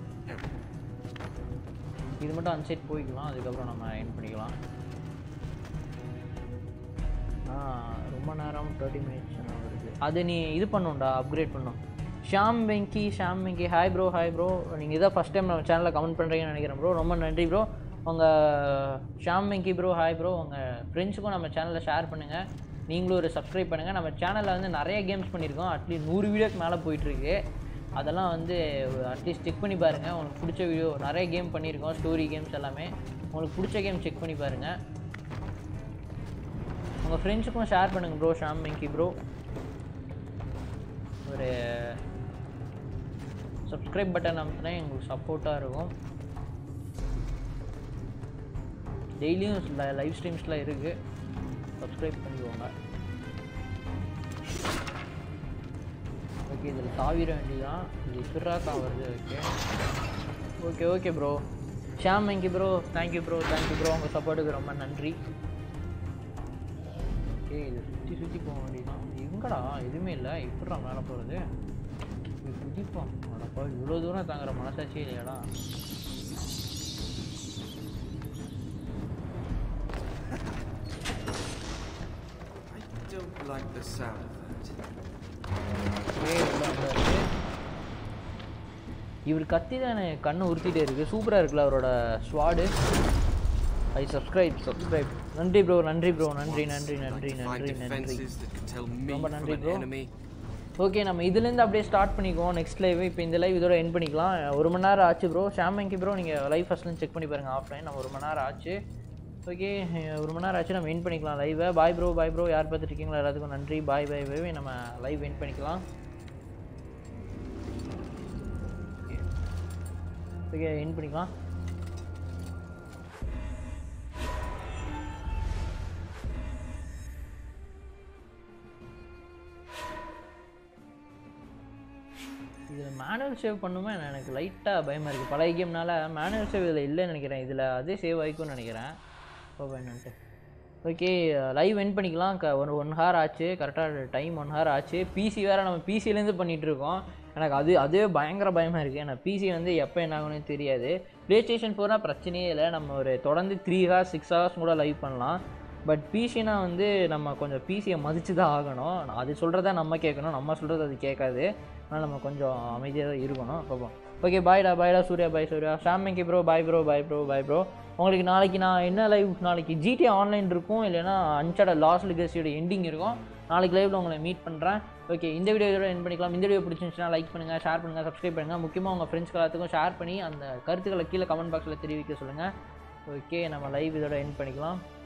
இது மட்டும் அன்சைட் போய்க்கலாம் அதுக்கப்புறம் நம்ம என் பண்ணிக்கலாம் ஆ ரொம்ப நேரம் தேர்ட்டி மினிட்ஸ் வருது அது நீ இது பண்ணுண்டா அப்கிரேட் பண்ணும் Sham Venki Sham Venki hi bro hi bro நீங்கள் இதான் ஃபஸ்ட் டைம் நம்ம சேனலில் கமெண்ட் பண்ணுறீங்கன்னு நினைக்கிறேன் ப்ரோ ரொம்ப நன்றி ப்ரோ உங்கள் Sham Venki bro hi bro உங்கள் ஃப்ரெண்ட்ஸுக்கும் நம்ம சேனலில் ஷேர் பண்ணுங்கள் நீங்களும் ஒரு சப்ஸ்கிரைப் பண்ணுங்கள் நம்ம சேனலில் வந்து நிறைய கேம்ஸ் பண்ணியிருக்கோம் அட்லீஸ்ட் நூறு வீடியோக்கு மேலே போயிட்டுருக்கு அதெல்லாம் வந்து அட்லீஸ்ட் செக் பண்ணி பாருங்கள் உங்களுக்கு பிடிச்ச வீடியோ நிறைய கேம் பண்ணியிருக்கோம் ஸ்டோரி கேம்ஸ் எல்லாமே உங்களுக்கு பிடிச்ச கேம் செக் பண்ணி பாருங்கள் உங்கள் ஃப்ரெண்ட்ஸுக்கும் ஷேர் பண்ணுங்கள் ப்ரோ ஷாம் வெங்கி ப்ரோ ஒரு சப்ஸ்கிரைப் பட்டன் அமுத்தினா எங்களுக்கு சப்போர்ட்டாக இருக்கும் டெய்லியும் லைவ் ஸ்ட்ரீம்ஸ்லாம் இருக்குது சப்ஸ்கிரைப் பண்ணிக்கோங்க ஓகே இதில் தாவிர வேண்டியதான் இது ஃபிர்ராக்கா வருது okay okay okay bro Sham thank you bro thank you bro thank you bro உங்கள் சப்போர்ட்டுக்கு ரொம்ப நன்றி ஓகே இது சுற்றி சுற்றி போக வேண்டியதான் எங்கடா எதுவுமே இல்லை எப்படிடா மேலே போகிறது இது குதிப்போம் அடப்பா இவ்வளோ தூரம் தாங்குற மனசாட்சியே இல்லையாடா I don't like the sound of that. ஏய், உள்ள வந்தாரு. இவர் கத்தி தான் எனக்கு கண்ணை உறுத்திட்டே இருக்கு சூப்பராக இருக்குல்ல அவரோட ஸ்வாடு ஐ சப்ஸ்கிரைப் சப்ஸ்கிரைப் நன்றி ப்ரோ நன்றி ப்ரோ நன்றி நன்றி நன்றி Like to find நன்றி நன்றி defenses that could tell me ரொம்ப from நன்றி an bro. enemy. ஓகே நம்ம இதுலேருந்து அப்படியே ஸ்டார்ட் பண்ணிக்குவோம் நெக்ஸ்ட் லைவ் இப்போ இந்த லைவ் இதோட என் பண்ணிக்கலாம் ஒரு மணி நேரம் ஆச்சு ப்ரோ ஷாமங்கி ப்ரோ நீங்கள் லைவ் ஃபஸ்ட்லேருந்து செக் பண்ணி பாருங்கள் ஆஃப்லைன் நம்ம ஒரு மணி நேரம் ஆச்சு ஓகே ஒரு மணி நேரம் ஆச்சு நம்ம என் பண்ணிக்கலாம் லைவை பாய் ப்ரோ பாய் ப்ரோ யார் பார்த்துட்டு இருக்கீங்களோ எல்லாத்துக்கும் நன்றி பாய் பாய் பாய் நம்ம லைவ் என் பண்ணிக்கலாம் ஓகே என் பண்ணிக்கலாம் இதில் மேனுவல் சேவ் பண்ணுமா என்ன எனக்கு லைட்டாக பயமாக இருக்குது பழைய கேம்னால மேனுவல் சேவ் இதில் இல்லைன்னு நினைக்கிறேன் இதில் அதே சேவ் ஆகிக்கும்னு நினைக்கிறேன் இப்போ என்னன்ட்டு ஓகே லைவ் என் பண்ணிக்கலாம் க ஒரு ஒன் ஹவர் ஆச்சு கரெக்டாக டைம் ஒன் ஹவர் ஆச்சு பிசி வேறு நம்ம பிசிலேருந்து பண்ணிகிட்டு இருக்கோம் எனக்கு அது அதுவே பயங்கர பயமாக இருக்குது ஏன்னா பிசி வந்து எப்போ என்ன ஆகும்னு தெரியாது ப்ளே ஸ்டேஷன் போனால் பிரச்சனையே இல்லை நம்ம ஒரு தொடர்ந்து த்ரீ ஹவர்ஸ் சிக்ஸ் ஹவர்ஸ் கூட லைவ் பண்ணலாம் பட் பிசினா வந்து நம்ம கொஞ்சம் பிசியை மதித்து தான் ஆகணும் அது சொல்கிறத நம்ம கேட்கணும் நம்ம சொல்கிறது அது கேட்காது அதனால் நம்ம கொஞ்சம் அமைதியாக தான் இருக்கணும் பார்ப்போம் ஓகே பாய்டா பாய்டா சூர்யா பாய் சூர்யா ஷாமிங்கி bro bye bro bye bro bye bro உங்களுக்கு நாளைக்கு நான் என்ன லைவ் நாளைக்கு ஜிடி ஆன்லைன் இருக்கும் இல்லைன்னா அன்சட லாஸ்ட் லிகசியோட எண்டிங் இருக்கும் நாளைக்கு லைவில் உங்களை மீட் பண்ணுறேன் ஓகே இந்த வீடியோ இதோட என் பண்ணிக்கலாம் இந்த வீடியோ பிடிச்சிருந்துச்சுன்னா லைக் பண்ணுங்கள் ஷேர் பண்ணுங்கள் சப்ஸ்கிரைப் பண்ணுங்கள் முக்கியமாக உங்கள் ஃப்ரெண்ட்ஸ் எல்லாத்துக்கும் ஷேர் பண்ணி அந்த கருத்துக்களை கீழே கமெண்ட் பாக்ஸில் தெரிவிக்க சொல்லுங்கள் ஓகே நம்ம லைவ் இதோட என் பண்ணிக்கலாம்